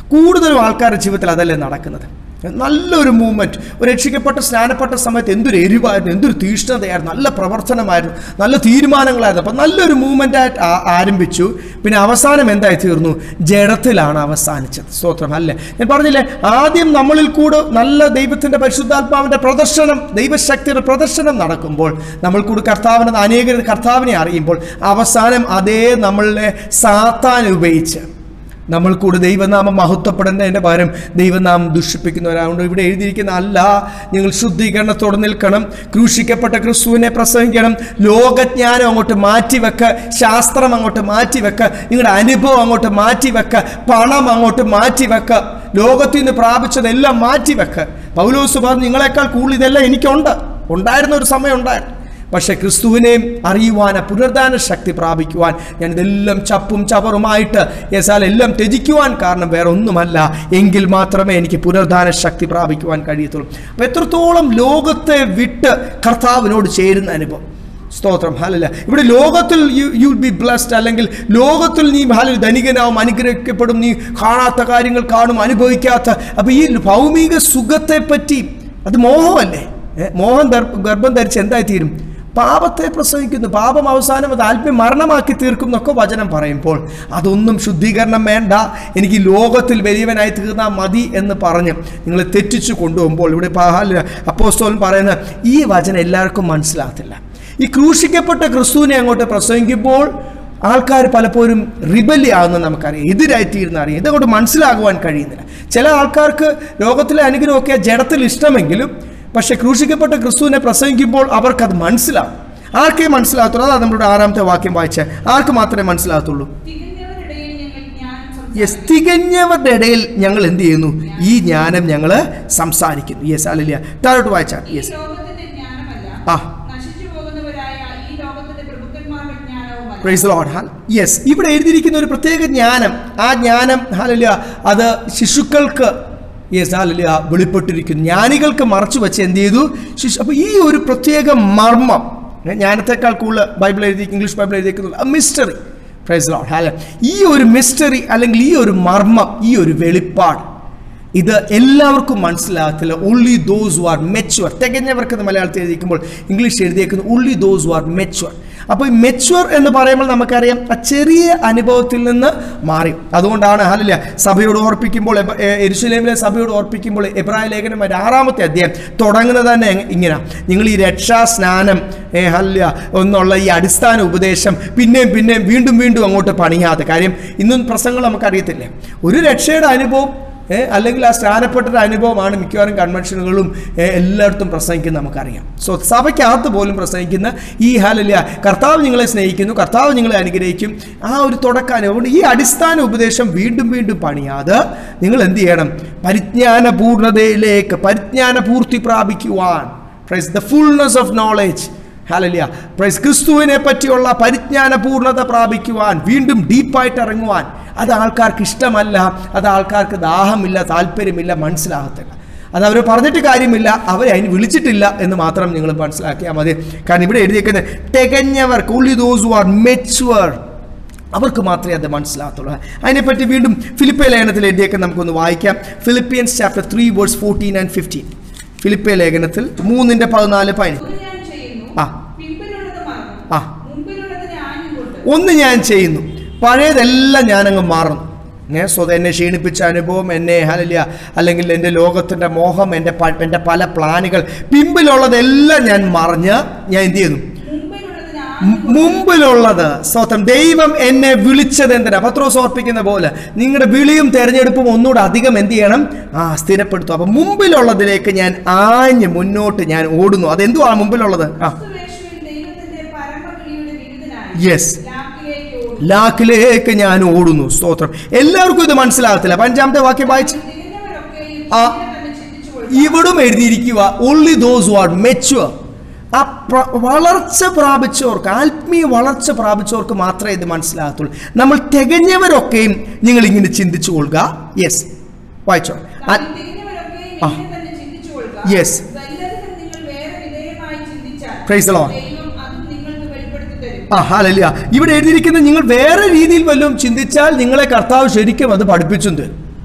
കൂടുതലും ആൾക്കാരുടെ ജീവിതത്തിൽ അതല്ലേ നടക്കുന്നത് നല്ലൊരു മൂവ്മെൻറ്റ് ഒരു രക്ഷിക്കപ്പെട്ട സ്നാനപ്പെട്ട സമയത്ത് എന്തൊരു എരിവായിരുന്നു എന്തൊരു തീഷ്ണതയായിരുന്നു നല്ല പ്രവർത്തനമായിരുന്നു നല്ല തീരുമാനങ്ങളായിരുന്നു അപ്പം നല്ലൊരു മൂവ്മെൻ്റ് ആയിട്ട് ആ- ആരംഭിച്ചു പിന്നെ അവസാനം എന്തായി തീർന്നു ജഡത്തിലാണ് അവസാനിച്ചത് സ്തോത്രം അല്ലേ ഞാൻ പറഞ്ഞില്ലേ ആദ്യം നമ്മളിൽ കൂടെ നല്ല ദൈവത്തിൻ്റെ പരിശുദ്ധാത്മാവിൻ്റെ പ്രദർശനം ദൈവശക്തിയുടെ പ്രദർശനം നടക്കുമ്പോൾ നമ്മൾ കൂടി കർത്താവിനെ അനേക കർത്താവിനെ അറിയുമ്പോൾ അവസാനം അതേ നമ്മളിലെ സാത്താൻ ഉപയോഗിച്ച് നമ്മൾ കൂടി ദൈവനാമം മഹത്വപ്പെടുന്നതിൻ്റെ പകരം ദൈവനാമം ദുഷിപ്പിക്കുന്നവരാണ് ഇവിടെ എഴുതിയിരിക്കുന്ന അല്ല നിങ്ങൾ ശുദ്ധീകരണത്തോടെ നിൽക്കണം ക്രൂശിക്കപ്പെട്ട ക്രിസ്തുവിനെ പ്രസംഗിക്കണം ലോകജ്ഞാനം അങ്ങോട്ട് മാറ്റിവെക്ക ശാസ്ത്രം അങ്ങോട്ട് മാറ്റിവെക്ക നിങ്ങളുടെ അനുഭവം അങ്ങോട്ട് മാറ്റിവെക്ക പണം അങ്ങോട്ട് മാറ്റിവെക്ക ലോകത്തിൽ നിന്ന് പ്രാപിച്ചതെല്ലാം മാറ്റിവെക്ക പൗലോസ് പറഞ്ഞു നിങ്ങളെക്കാൾ കൂടുതൽ ഇതെല്ലാം എനിക്കുണ്ട് ഉണ്ടായിരുന്ന ഒരു സമയം ഉണ്ടായിരുന്നു പക്ഷെ ക്രിസ്തുവിനെയും അറിയുവാൻ ആ പുനർദാന ശക്തി പ്രാപിക്കുവാൻ ഞാൻ ഇതെല്ലാം ചപ്പും ചവറുമായിട്ട് യെസാൽ എല്ലാം ത്യജിക്കുവാൻ കാരണം വേറെ ഒന്നുമല്ല എങ്കിൽ മാത്രമേ എനിക്ക് പുനർദാന ശക്തി പ്രാപിക്കുവാൻ കഴിയത്തുള്ളൂ അപ്പം എത്രത്തോളം ലോകത്തെ വിട്ട് കർത്താവിനോട് ചേരുന്ന അനുഭവം സ്തോത്രം ഹാലല്ല ഇവിടെ ലോകത്തിൽ യു യു ബി ബ്ലസ്ഡ് അല്ലെങ്കിൽ ലോകത്തിൽ നീ ഹാലിൽ ധനികനാവും അനുഗ്രഹിക്കപ്പെടും നീ കാണാത്ത കാര്യങ്ങൾ കാണും അനുഭവിക്കാത്ത അപ്പം ഈ ഭൗമിക സുഖത്തെ പറ്റി അത് മോഹമല്ലേ ഏ, മോഹം ദർ- ഗർഭം ധരിച്ച് എന്തായി തീരും പാപത്തെ പ്രസവിക്കുന്നു പാപം അവസാനം അത് ആത്മീയ മരണമാക്കി തീർക്കും എന്നൊക്കെ വചനം പറയുമ്പോൾ അതൊന്നും ശുദ്ധീകരണം വേണ്ട എനിക്ക് ഈ ലോകത്തിൽ വലിയവനായി തീർന്നാൽ മതി എന്ന് പറഞ്ഞ് നിങ്ങളെ തെറ്റിച്ചു കൊണ്ടുപോകുമ്പോൾ ഇവിടെ അപ്പോസ്തോലൻ പറയുന്ന ഈ വചനം എല്ലാവർക്കും മനസ്സിലാകത്തില്ല ഈ ക്രൂശിക്കപ്പെട്ട ക്രിസ്തുവിനെ അങ്ങോട്ട് പ്രസംഗിക്കുമ്പോൾ ആൾക്കാർ പലപ്പോഴും റിബലി ആകുന്ന നമുക്കറിയാം എതിരായിത്തീരുന്ന അറിയാം ഇതങ്ങോട്ട് മനസ്സിലാകുവാൻ കഴിയുന്നില്ല ചില ആൾക്കാർക്ക് ലോകത്തിലെ അനുഗ്രഹമൊക്കെ ജഡത്തിൽ ഇഷ്ടമെങ്കിലും പക്ഷെ ക്രൂശിക്കപ്പെട്ട ക്രിസ്തുവിനെ പ്രസംഗിക്കുമ്പോൾ അവർക്കത് മനസ്സിലാവും ആർക്കേ മനസ്സിലാകത്തുള്ളൂ അതാണ് നമ്മുടെ ആറാമത്തെ വാക്യം വായിച്ച ആർക്ക് മാത്രമേ മനസ്സിലാകത്തുള്ളൂ തികഞ്ഞവരിടയിൽ ഞങ്ങൾ ജ്ഞാനം യെസ് സംസാരിക്കുന്നു. തികഞ്ഞവരുടെ ഇടയിൽ ഞങ്ങൾ എന്ത് ചെയ്യുന്നു ഈ ജ്ഞാനം ഞങ്ങൾ സംസാരിക്കുന്നു യെസ് അല്ലല്ല താഴോട്ട് വായിച്ചാൽ ഈ യെസ് ലോകത്തിന്റെ ജ്ഞാനമല്ല ആ. നശിച്ചു പോകുന്നവരായ ഈ ലോകത്തിന്റെ പ്രഭുക്കന്മാരുടെ ജ്ഞാനവുമല്ല പ്രൈസ് ലോഡ് ഹാൽ യെസ് ഇവിടെ എഴുതിയിരിക്കുന്ന ഒരു പ്രത്യേക ജ്ഞാനം ആ ജ്ഞാനം ഹാലല്ല അത് ശിശുക്കൾക്ക് യെസ് ഹാലല്ല വെളിപ്പെട്ടിരിക്കുന്നു ജ്ഞാനികൾക്ക് മറച്ചു വെച്ച് എന്ത് ചെയ്തു ശിശു അപ്പോൾ ഈ ഒരു പ്രത്യേക മർമ്മം ഏ, ജ്ഞാനത്തെക്കാൾ കൂടുതൽ ബൈബിൾ എഴുതി ഇംഗ്ലീഷ് ബൈബിൾ എഴുതിയിരിക്കുന്നത് മിസ്റ്ററി പ്രൈസ് ലോഡ് ഹാല ഈ ഒരു മിസ്റ്ററി അല്ലെങ്കിൽ ഈ ഒരു മർമ്മം ഈ ഒരു വെളിപ്പാട് ഇത് എല്ലാവർക്കും മനസ്സിലാകത്തില്ല only those who are mature തികഞ്ഞവർക്ക് എന്ന് മലയാളത്തിൽ എഴുതിയിരിക്കുമ്പോൾ ഇംഗ്ലീഷ് എഴുതിയേക്കുന്നത് only those who are mature അപ്പോൾ ഈ മെച്ചുവർ എന്ന് പറയുമ്പോൾ നമുക്കറിയാം ആ ചെറിയ അനുഭവത്തിൽ നിന്ന് മാറി അതുകൊണ്ടാണ് ഹാലില്ല സഭയോട് ഓർപ്പിക്കുമ്പോൾ എബ- എ- എരുശലേമിലെ സഭയോട് ഓർപ്പിക്കുമ്പോൾ എബ്രായ ലേഖനം ഒരു ആറാമത്തെ അധ്യായം തുടങ്ങുന്നത് തന്നെ എങ്- ഇങ്ങനെ നിങ്ങൾ ഈ രക്ഷാ സ്നാനം ഏ, ഹല്ലേലൂയ, എന്നുള്ള ഈ അടിസ്ഥാന ഉപദേശം പിന്നെയും പിന്നെയും വീണ്ടും വീണ്ടും അങ്ങോട്ട് പണിയാതെ കാര്യം ഇന്നും പ്രസംഗങ്ങൾ നമുക്കറിയത്തില്ലേ ഒരു രക്ഷയുടെ അനുഭവം ഏ, അല്ലെങ്കിൽ ആ സ്നാനപ്പെട്ടൊരു അനുഭവമാണ് മിക്കവാറും കൺവെൻഷനുകളും ഏ, എല്ലായിടത്തും പ്രസംഗിക്കുന്നത് നമുക്കറിയാം സോ സഭയ്ക്കകത്ത് പോലും പ്രസംഗിക്കുന്ന ഈ ഹാലല്യ കർത്താവ് നിങ്ങളെ സ്നേഹിക്കുന്നു കർത്താവ് നിങ്ങളെ അനുഗ്രഹിക്കും ആ ഒരു തുടക്കം അതുകൊണ്ട് ഈ അടിസ്ഥാന ഉപദേശം വീണ്ടും വീണ്ടും പണിയാതെ നിങ്ങൾ എന്ത് ചെയ്യണം പരിജ്ഞാന പൂർണ്ണതയിലേക്ക് പരിജ്ഞാന പൂർത്തി പ്രാപിക്കുവാൻ praise the fullness of knowledge hallelujah praise ക്രിസ്തുവിനെ പറ്റിയുള്ള പരിജ്ഞാന പൂർണ്ണത പ്രാപിക്കുവാൻ വീണ്ടും ഡീപ്പായിട്ട് ഇറങ്ങുവാൻ അത് ആൾക്കാർക്ക് ഇഷ്ടമല്ല അത് ആൾക്കാർക്ക് ദാഹമില്ല താല്പര്യമില്ല മനസ്സിലാകത്തില്ല അത് അവർ പറഞ്ഞിട്ട് കാര്യമില്ല അവരെ അതിന് വിളിച്ചിട്ടില്ല എന്ന് മാത്രം നിങ്ങൾ മനസ്സിലാക്കിയാൽ മതി കാരണം ഇവിടെ എഴുതിയേക്കുന്നത് തികഞ്ഞവർക്ക് only those who are mature അവർക്ക് മാത്രമേ അത് മനസ്സിലാകത്തുള്ളൂ അതിനെപ്പറ്റി വീണ്ടും ഫിലിപ്പേ ലേഖനത്തിൽ എഴുതിയേക്ക് നമുക്കൊന്ന് വായിക്കാം Philippians chapter three verse fourteen and fifteen ഫിലിപ്പേ ലേഖനത്തിൽ മൂന്നിൻ്റെ പതിനാല് പതിനഞ്ച് ഒരു ഞാൻ ചെയ്യുന്നു ആ. പിമ്പിലുള്ളത് മറന്നു ആ. മുമ്പിലുള്ളതിനെ ആഞ്ഞുകൊണ്ട് ഒന്ന് ഞാൻ ചെയ്യുന്നു പഴയതെല്ലാം ഞാനങ്ങ് മാറുന്നു ഏ സ്വത എന്നെ ക്ഷീണിപ്പിച്ച അനുഭവം എന്നെ ഹലിയ അല്ലെങ്കിൽ എൻ്റെ ലോകത്തിൻ്റെ മോഹം എൻ്റെ പ- എൻ്റെ പല പ്ലാനുകൾ പിമ്പിലുള്ളതെല്ലാം ഞാൻ മറിഞ്ഞ് ഞാൻ എന്ത് ചെയ്യുന്നു മുമ്പിലുള്ളതിനെ മു- ആഞ്ഞുകൊണ്ട് മുമ്പിലുള്ളത് സ്വതം ദൈവം എന്നെ വിളിച്ചത് എന്തിനാ പത്രോസ് ഓർപ്പിക്കുന്ന പോലെ നിങ്ങളുടെ വിളിയും തെരഞ്ഞെടുപ്പും ഒന്നുകൂടെ അധികം എന്ത് ചെയ്യണം ആ സ്ഥിരപ്പെടുത്തും അപ്പൊ മുമ്പിലുള്ളതിലേക്ക് ഞാൻ ആഞ്ഞ് മുന്നോട്ട് ഞാൻ ഓടുന്നു അതെന്തുവാ മുമ്പിലുള്ളത് ആ ക്രിസ്തുവേശുവിൽ ദൈവത്തിന്റെ പരമവിളിയുടെ വിരുദ്ധനായി യെസ് ലാക്കിലേക്ക് ഓടുന്നു ലാക്കിലേക്ക് ഞാൻ ഓടുന്നു സ്തോത്രം എല്ലാവർക്കും ഇത് മനസ്സിലാകത്തില്ല അപ്പൊ അഞ്ചാമത്തെ വാക്യം വായിച്ച് തികഞ്ഞവരൊക്കെയും ആ. ഇങ്ങനെ തന്നെ ചിന്തിച്ചു കൊള്ളുക. ഇവിടും എഴുതിയിരിക്കുക only those who are mature ആ പ്ര- വളർച്ച പ്രാപിച്ചവർക്ക് ആത്മീയ വളർച്ച പ്രാപിച്ചവർക്ക് മാത്രമേ ഇത് മനസ്സിലാകത്തുള്ളൂ നമ്മൾ തികഞ്ഞവരൊക്കെയും നിങ്ങൾ ഇങ്ങനെ ചിന്തിച്ചു കൊള്ളുക യെസ് വായിച്ചോ ആ- കാരണം തികഞ്ഞവരൊക്കെയും ആ. ഇങ്ങനെ തന്നെ ചിന്തിച്ചു കൊള്ളുക. Yes. വല്ലതിനും നിങ്ങൾ വേറെ വിധേയമായി ചിന്തിച്ചാൽ Praise the Lord. ദൈവം അതും നിങ്ങൾക്ക് വെളിപ്പെടുത്തി തരും ആ ഹാലല്ല ഇവിടെ എഴുതിയിരിക്കുന്ന നിങ്ങൾ വേറെ രീതിയിൽ വല്ലതും ചിന്തിച്ചാൽ നിങ്ങളെ കർത്താവ് ശരിക്കും അത് പഠിപ്പിച്ചും തരും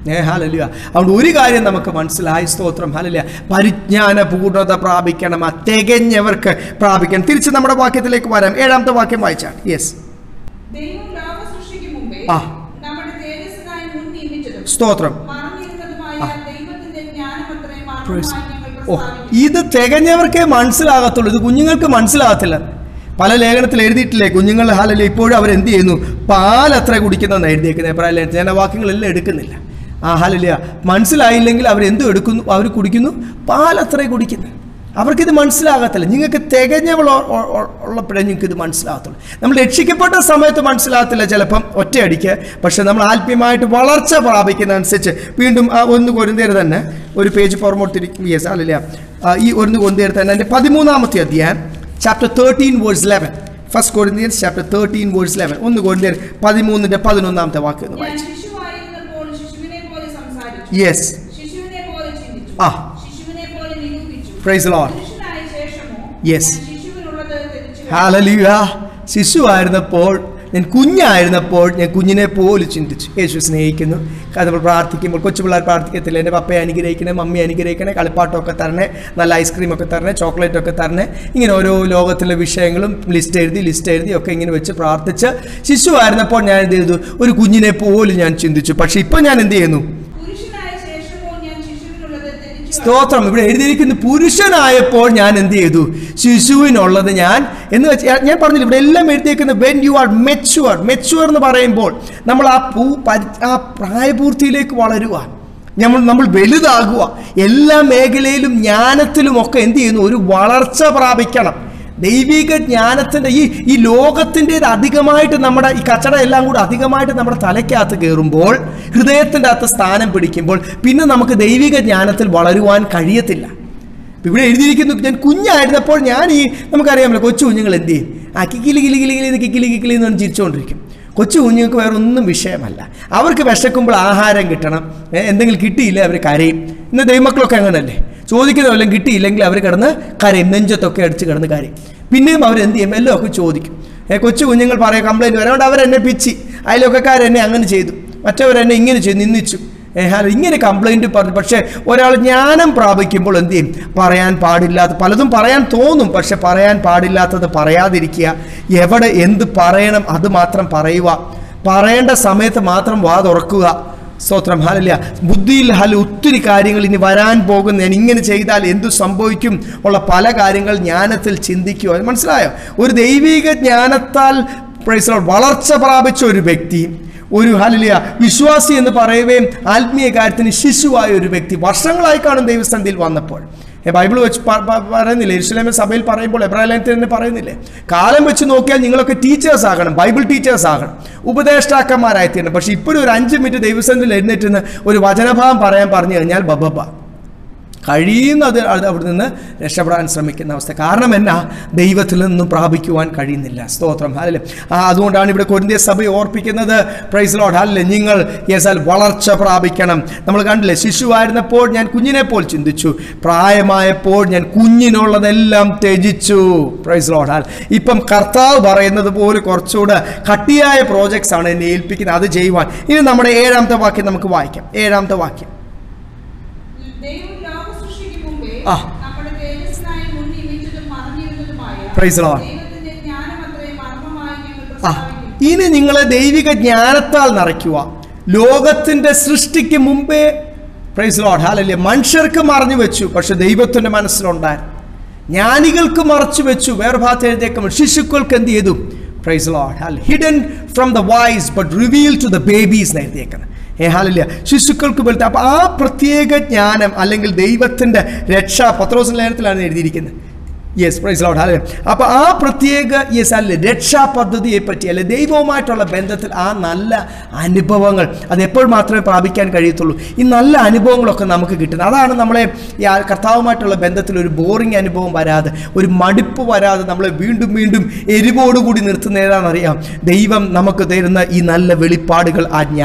ഏ ഹാലലിയ അതുകൊണ്ട് ഒരു കാര്യം നമുക്ക് മനസ്സിലായി സ്തോത്രം ഹാലലിയ പരിജ്ഞാന പൂർണ്ണത പ്രാപിക്കണം ആ തികഞ്ഞവർക്ക് പ്രാപിക്കണം തിരിച്ച് നമ്മുടെ വാക്യത്തിലേക്ക് വരാം ഏഴാമത്തെ വാക്യം വായിച്ചാൽ യെസ് ദൈവം ലോക സൃഷ്ടിക്ക് മുമ്പേ ആ. നമ്മുടെ തേജസ്സിനായി മുൻ നിയമിച്ചതും സ്തോത്രം മറഞ്ഞിരുന്നതുമായ ദൈവത്തിന്റെ ജ്ഞാനമത്രേ Praise. മർമ്മമായി ഞങ്ങൾ ഓ പ്രസ്താവിക്കുന്നു ഇത് തികഞ്ഞവർക്കേ മനസ്സിലാകത്തുള്ളൂ ഇത് കുഞ്ഞുങ്ങൾക്ക് മനസ്സിലാകത്തില്ല പല ലേഖനത്തിൽ എഴുതിയിട്ടില്ലേ കുഞ്ഞുങ്ങൾ ഹാലല്ലേ ഇപ്പോഴും അവരെന്ത് ചെയ്യുന്നു പാൽ എത്ര കുടിക്കുന്നതെന്ന് എഴുതിയേക്കുന്നത് എബ്രാഹിം ലേഖനത്തിൽ ഞാൻ ആ വാക്യങ്ങളെല്ലാം എടുക്കുന്നില്ല ആ ഹാലലിയ മനസ്സിലായില്ലെങ്കിൽ അവരെന്ത് എടുക്കുന്നു അവർ കുടിക്കുന്നു പാൽ അത്ര കുടിക്കുന്നു അവർക്കിത് മനസ്സിലാകത്തില്ല നിങ്ങൾക്ക് തികഞ്ഞവൾ ഉള്ളപ്പോഴേ നിങ്ങൾക്ക് ഇത് മനസ്സിലാകത്തുള്ളൂ നമ്മൾ രക്ഷിക്കപ്പെട്ട സമയത്ത് മനസ്സിലാകത്തില്ല ചിലപ്പം ഒറ്റയടിക്ക് പക്ഷെ നമ്മൾ ആത്മീയമായിട്ട് വളർച്ച പ്രാപിക്കുന്ന അനുസരിച്ച് വീണ്ടും ആ ഒന്ന് കൊരുന്തേര് തന്നെ ഒരു പേജ് പുറമോട്ടിരിക്കും യെസ് അല്ലല്ല ആ, ഈ ഒന്ന് കൊരുന്തേര് തന്നെ എൻ്റെ പതിമൂന്നാമത്തെ അധ്യായം chapter thirteen verse eleven first Corinthians chapter thirteen verse eleven ഒന്ന് കൊരിന്ത്യർ പതിമൂന്നിൻ്റെ പതിനൊന്നാമത്തെ വാക്ക് എന്ന് ഞാൻ വായിച്ചു ശിശുവായിരുന്നപ്പോൾ ശിശുവിനെ പോലെ സംസാരിച്ചു യെസ് ശിശുവിനെ പോലെ ചിന്തിച്ചു ആ. ശിശുവിനെ പോലെ നിരൂപിച്ചു പ്രൈസ് ലോഡ് പുരുഷനായ ശേഷമോ Yes. ഞാൻ ശിശുവിനുള്ളത് ധരിച്ചു ഹാലലിയ ശിശുവായിരുന്നപ്പോൾ ഞാൻ കുഞ്ഞായിരുന്നപ്പോൾ ഞാൻ കുഞ്ഞിനെ പോലും ചിന്തിച്ചു യേശു സ്നേഹിക്കുന്നു കാരണം നമ്മൾ പ്രാർത്ഥിക്കുമ്പോൾ കൊച്ചു പിള്ളേർ പ്രാർത്ഥിക്കത്തില്ല എൻ്റെ പപ്പയെ അനുഗ്രഹിക്കണേ മമ്മി അനുഗ്രഹിക്കണേ കളിപ്പാട്ടമൊക്കെ തരണേ നല്ല ഐസ്ക്രീം ഒക്കെ തരണേ ചോക്ലേറ്റ് ഒക്കെ തരണേ ഇങ്ങനെ ഓരോ ലോകത്തിലെ വിഷയങ്ങളും ലിസ്റ്റ് എഴുതി ലിസ്റ്റ് എഴുതി ഒക്കെ ഇങ്ങനെ വെച്ച് പ്രാർത്ഥിച്ച് ശിശുവായിരുന്നപ്പോൾ ഞാൻ എന്ത് ചെയ്തു ഒരു കുഞ്ഞിനെ പോലും ഞാൻ ചിന്തിച്ചു പക്ഷേ ഇപ്പം ഞാൻ എന്ത് ചെയ്യുന്നു പുരുഷനായ ശേഷമോ ഞാൻ ശിശുവിനുള്ളത് ധരിച്ചു സ്തോത്രം ഇവിടെ എഴുതിയിരിക്കുന്ന പുരുഷനായപ്പോൾ ഞാൻ എന്ത് ചെയ്തു ശിശുവിനുള്ളത് ഞാൻ എന്ന് വെച്ച് ഞാൻ- ഞാൻ പറഞ്ഞില്ല ഇവിടെ എല്ലാം എഴുതിയിരിക്കുന്ന when you are mature mature എന്ന് പറയുമ്പോൾ നമ്മൾ ആ പൂ പരി- ആ പ്രായപൂർത്തിയിലേക്ക് വളരുക നമ്മൾ നമ്മൾ വലുതാകുക എല്ലാ മേഖലയിലും ജ്ഞാനത്തിലും ഒക്കെ എന്ത് ചെയ്യുന്നു ഒരു വളർച്ച പ്രാപിക്കണം ദൈവിക ജ്ഞാനത്തിൻ്റെ ഈ ഈ ലോകത്തിൻ്റെത് അധികമായിട്ട് നമ്മുടെ ഈ കച്ചട എല്ലാം കൂടെ അധികമായിട്ട് നമ്മുടെ തലയ്ക്കകത്ത് കയറുമ്പോൾ ഹൃദയത്തിൻ്റെ അകത്ത് സ്ഥാനം പിടിക്കുമ്പോൾ പിന്നെ നമുക്ക് ദൈവിക ജ്ഞാനത്തിൽ വളരുവാൻ കഴിയത്തില്ല ഇപ്പൊ ഇവിടെ എഴുതിയിരിക്കുന്നു ഞാൻ കുഞ്ഞായിരുന്നപ്പോൾ ഞാൻ ഈ നമുക്കറിയാമല്ലോ കൊച്ചു കുഞ്ഞുങ്ങൾ എന്ത് ചെയ്യും ആ കിക്കിലി കിലി കിലി കിലി കിക്കിലി കിക്കിലി എന്ന് പറഞ്ഞ് ചിരിച്ചുകൊണ്ടിരിക്കും കൊച്ചു കുഞ്ഞുങ്ങൾക്ക് വേറെ ഒന്നും വിഷയമല്ല അവർക്ക് വിശക്കുമ്പോൾ ആഹാരം കിട്ടണം ഏ, എന്തെങ്കിലും കിട്ടിയില്ല അവർ കരയും ഇന്ന് ദൈവമക്കളൊക്കെ അങ്ങനല്ലേ ചോദിക്കുന്ന വല്ലതും കിട്ടിയില്ലെങ്കിൽ അവർ കിടന്ന് കരയും നെഞ്ചത്തൊക്കെ അടിച്ച് കിടന്ന് കരയും പിന്നെയും അവർ എന്ത് ചെയ്യും എല്ലാം ഒക്കെ ചോദിക്കും ഏ, കൊച്ചു കുഞ്ഞുങ്ങൾ പറയും കംപ്ലൈൻറ്റ് വരാണ്ട് അവരെന്നെ പിച്ചി അയലൊക്കെക്കാരെന്നെ അങ്ങനെ ചെയ്തു മറ്റവരെന്നെ ഇങ്ങനെ ചെയ്തു നിന്ദിച്ചു ഏ, ഹലോ ഇങ്ങനെ കംപ്ലൈൻറ്റ് പറഞ്ഞു പക്ഷേ ഒരാൾ ജ്ഞാനം പ്രാപിക്കുമ്പോൾ എന്ത് ചെയ്യും പറയാൻ പാടില്ലാത്ത പലതും പറയാൻ തോന്നും പക്ഷെ പറയാൻ പാടില്ലാത്തത് പറയാതിരിക്കുക എവിടെ എന്ത് പറയണം അത് മാത്രം പറയുക പറയേണ്ട സമയത്ത് മാത്രം വാ തുറക്കുക സ്തോത്രം ഹാലല്ല ബുദ്ധിയിൽ ഹല ഒത്തിരി കാര്യങ്ങൾ ഇനി വരാൻ പോകുന്ന ഞാൻ ഇങ്ങനെ ചെയ്താൽ എന്തു സംഭവിക്കും ഉള്ള പല കാര്യങ്ങൾ ജ്ഞാനത്തിൽ ചിന്തിക്കുക അത് മനസ്സിലായോ ഒരു ദൈവിക ജ്ഞാനത്താൽ praise the Lord, വളർച്ച പ്രാപിച്ച ഒരു വ്യക്തി ഒരു ഹലിയ വിശ്വാസി എന്ന് പറയുകയും ആത്മീയ കാര്യത്തിന് ശിശുവായ ഒരു വ്യക്തി വർഷങ്ങളായി കാണും ദൈവസന്ധിയിൽ വന്നപ്പോൾ ഏ, ബൈബിൾ വെച്ച് പ- പ- പറയുന്നില്ലേ ഇസ്ലാമിക സഭയിൽ പറയുമ്പോൾ എബ്രാഹിലത്തിൽ തന്നെ പറയുന്നില്ലേ കാലം വെച്ച് നോക്കിയാൽ നിങ്ങളൊക്കെ ടീച്ചേഴ്സ് ആകണം ബൈബിൾ ടീച്ചേഴ്സ് ആകണം ഉപദേഷ്ടാക്കന്മാരായി തീരണം പക്ഷെ ഇപ്പോഴും ഒരു അഞ്ച് മിനിറ്റ് ദൈവസന്ധിയിൽ എഴുന്നേറ്റ് നിന്ന് ഒരു വചനഭാവം പറയാൻ പറഞ്ഞു കഴിഞ്ഞാൽ ബബബ കഴിയുന്നത് അത് അവിടെ നിന്ന് രക്ഷപ്പെടാൻ ശ്രമിക്കുന്ന അവസ്ഥ കാരണം എന്നാ ദൈവത്തിൽ നിന്നും പ്രാപിക്കുവാൻ കഴിയുന്നില്ല സ്തോത്രം അല്ലേ ആ അതുകൊണ്ടാണ് ഇവിടെ കൊരിന്തിയ സഭ ഓർപ്പിക്കുന്നത് പ്രൈസ് ലോഡ് അല്ലേ നിങ്ങൾ യെസാൽ വളർച്ച പ്രാപിക്കണം നമ്മൾ കണ്ടില്ലേ ശിശുവായിരുന്നപ്പോൾ ഞാൻ കുഞ്ഞിനെ പോൽ ചിന്തിച്ചു പ്രായമായപ്പോൾ ഞാൻ കുഞ്ഞിനുള്ളതെല്ലാം ത്യജിച്ചു പ്രൈസ് ലോഡ് ഹാൽ ഇപ്പം കർത്താവ് പറയുന്നത് പോലെ കുറച്ചുകൂടെ കട്ടിയായ പ്രോജക്ട്സ് ആണ് എന്നെ ഏൽപ്പിക്കുന്നത് അത് ചെയ്യുവാൻ ഇനി നമ്മുടെ ഏഴാമത്തെ വാക്യം നമുക്ക് വായിക്കാം ഏഴാമത്തെ വാക്യം ദൈവം ലോക സൃഷ്ടിക്ക് മുമ്പേ ആ. നമ്മുടെ തേജസ്സിനായി മുൻ നിയമിച്ചതും മറഞ്ഞിരുന്നതുമായ Praise the Lord. ദൈവത്തിന്റെ ജ്ഞാനമത്രേ മർമ്മമായി ഞങ്ങൾ ആ പ്രസ്താവിക്കുന്നു ഇനി നിങ്ങളെ ദൈവിക ജ്ഞാനത്താൽ നിറയ്ക്കുക ലോകത്തിന്റെ സൃഷ്ടിക്ക് മുമ്പേ പ്രൈസ് ലോഡ് ഹാലല്ലേ മനുഷ്യർക്ക് മറഞ്ഞു വെച്ചു പക്ഷെ ദൈവത്തിന്റെ മനസ്സിലുണ്ടായിരുന്നു ജ്ഞാനികൾക്ക് മറച്ചു വെച്ചു വേറെ ഭാഗത്ത് എഴുതിയേക്കും ശിശുക്കൾക്ക് എന്ത് ചെയ്തു പ്രൈസ് ലോഡ് ഹാൽ hidden from the wise but reveal to the babies എന്ന് എഴുതിയേക്കുന്നത് ഏ ഹാലില്ല ശിശുക്കൾക്ക് പോലത്തെ അപ്പോൾ ആ പ്രത്യേക ജ്ഞാനം അല്ലെങ്കിൽ ദൈവത്തിൻ്റെ രക്ഷ പത്രോസിന്റെ ലേഖനത്തിലാണ് എഴുതിയിരിക്കുന്നത് യെസ് പ്രൈസ് ലോഡ് ഹാലേ അപ്പോൾ ആ പ്രത്യേക യെസ് അല്ലെ രക്ഷാ പദ്ധതിയെ പറ്റി അല്ലെ ദൈവവുമായിട്ടുള്ള ബന്ധത്തിൽ ആ നല്ല അനുഭവങ്ങൾ അത് എപ്പോൾ മാത്രമേ പ്രാപിക്കാൻ കഴിയത്തുള്ളൂ ഈ നല്ല അനുഭവങ്ങളൊക്കെ നമുക്ക് കിട്ടുന്നത് അതാണ് നമ്മളെ ഈ ആ കർത്താവുമായിട്ടുള്ള ബന്ധത്തിൽ ഒരു ബോറിംഗ് അനുഭവം വരാതെ ഒരു മടുപ്പ് വരാതെ നമ്മളെ വീണ്ടും വീണ്ടും എരിവോടുകൂടി നിർത്തുന്ന ഏതാണെന്നറിയാം ദൈവം നമുക്ക് തരുന്ന ഈ നല്ല വെളിപ്പാടുകൾ ആ ജ്ഞാനം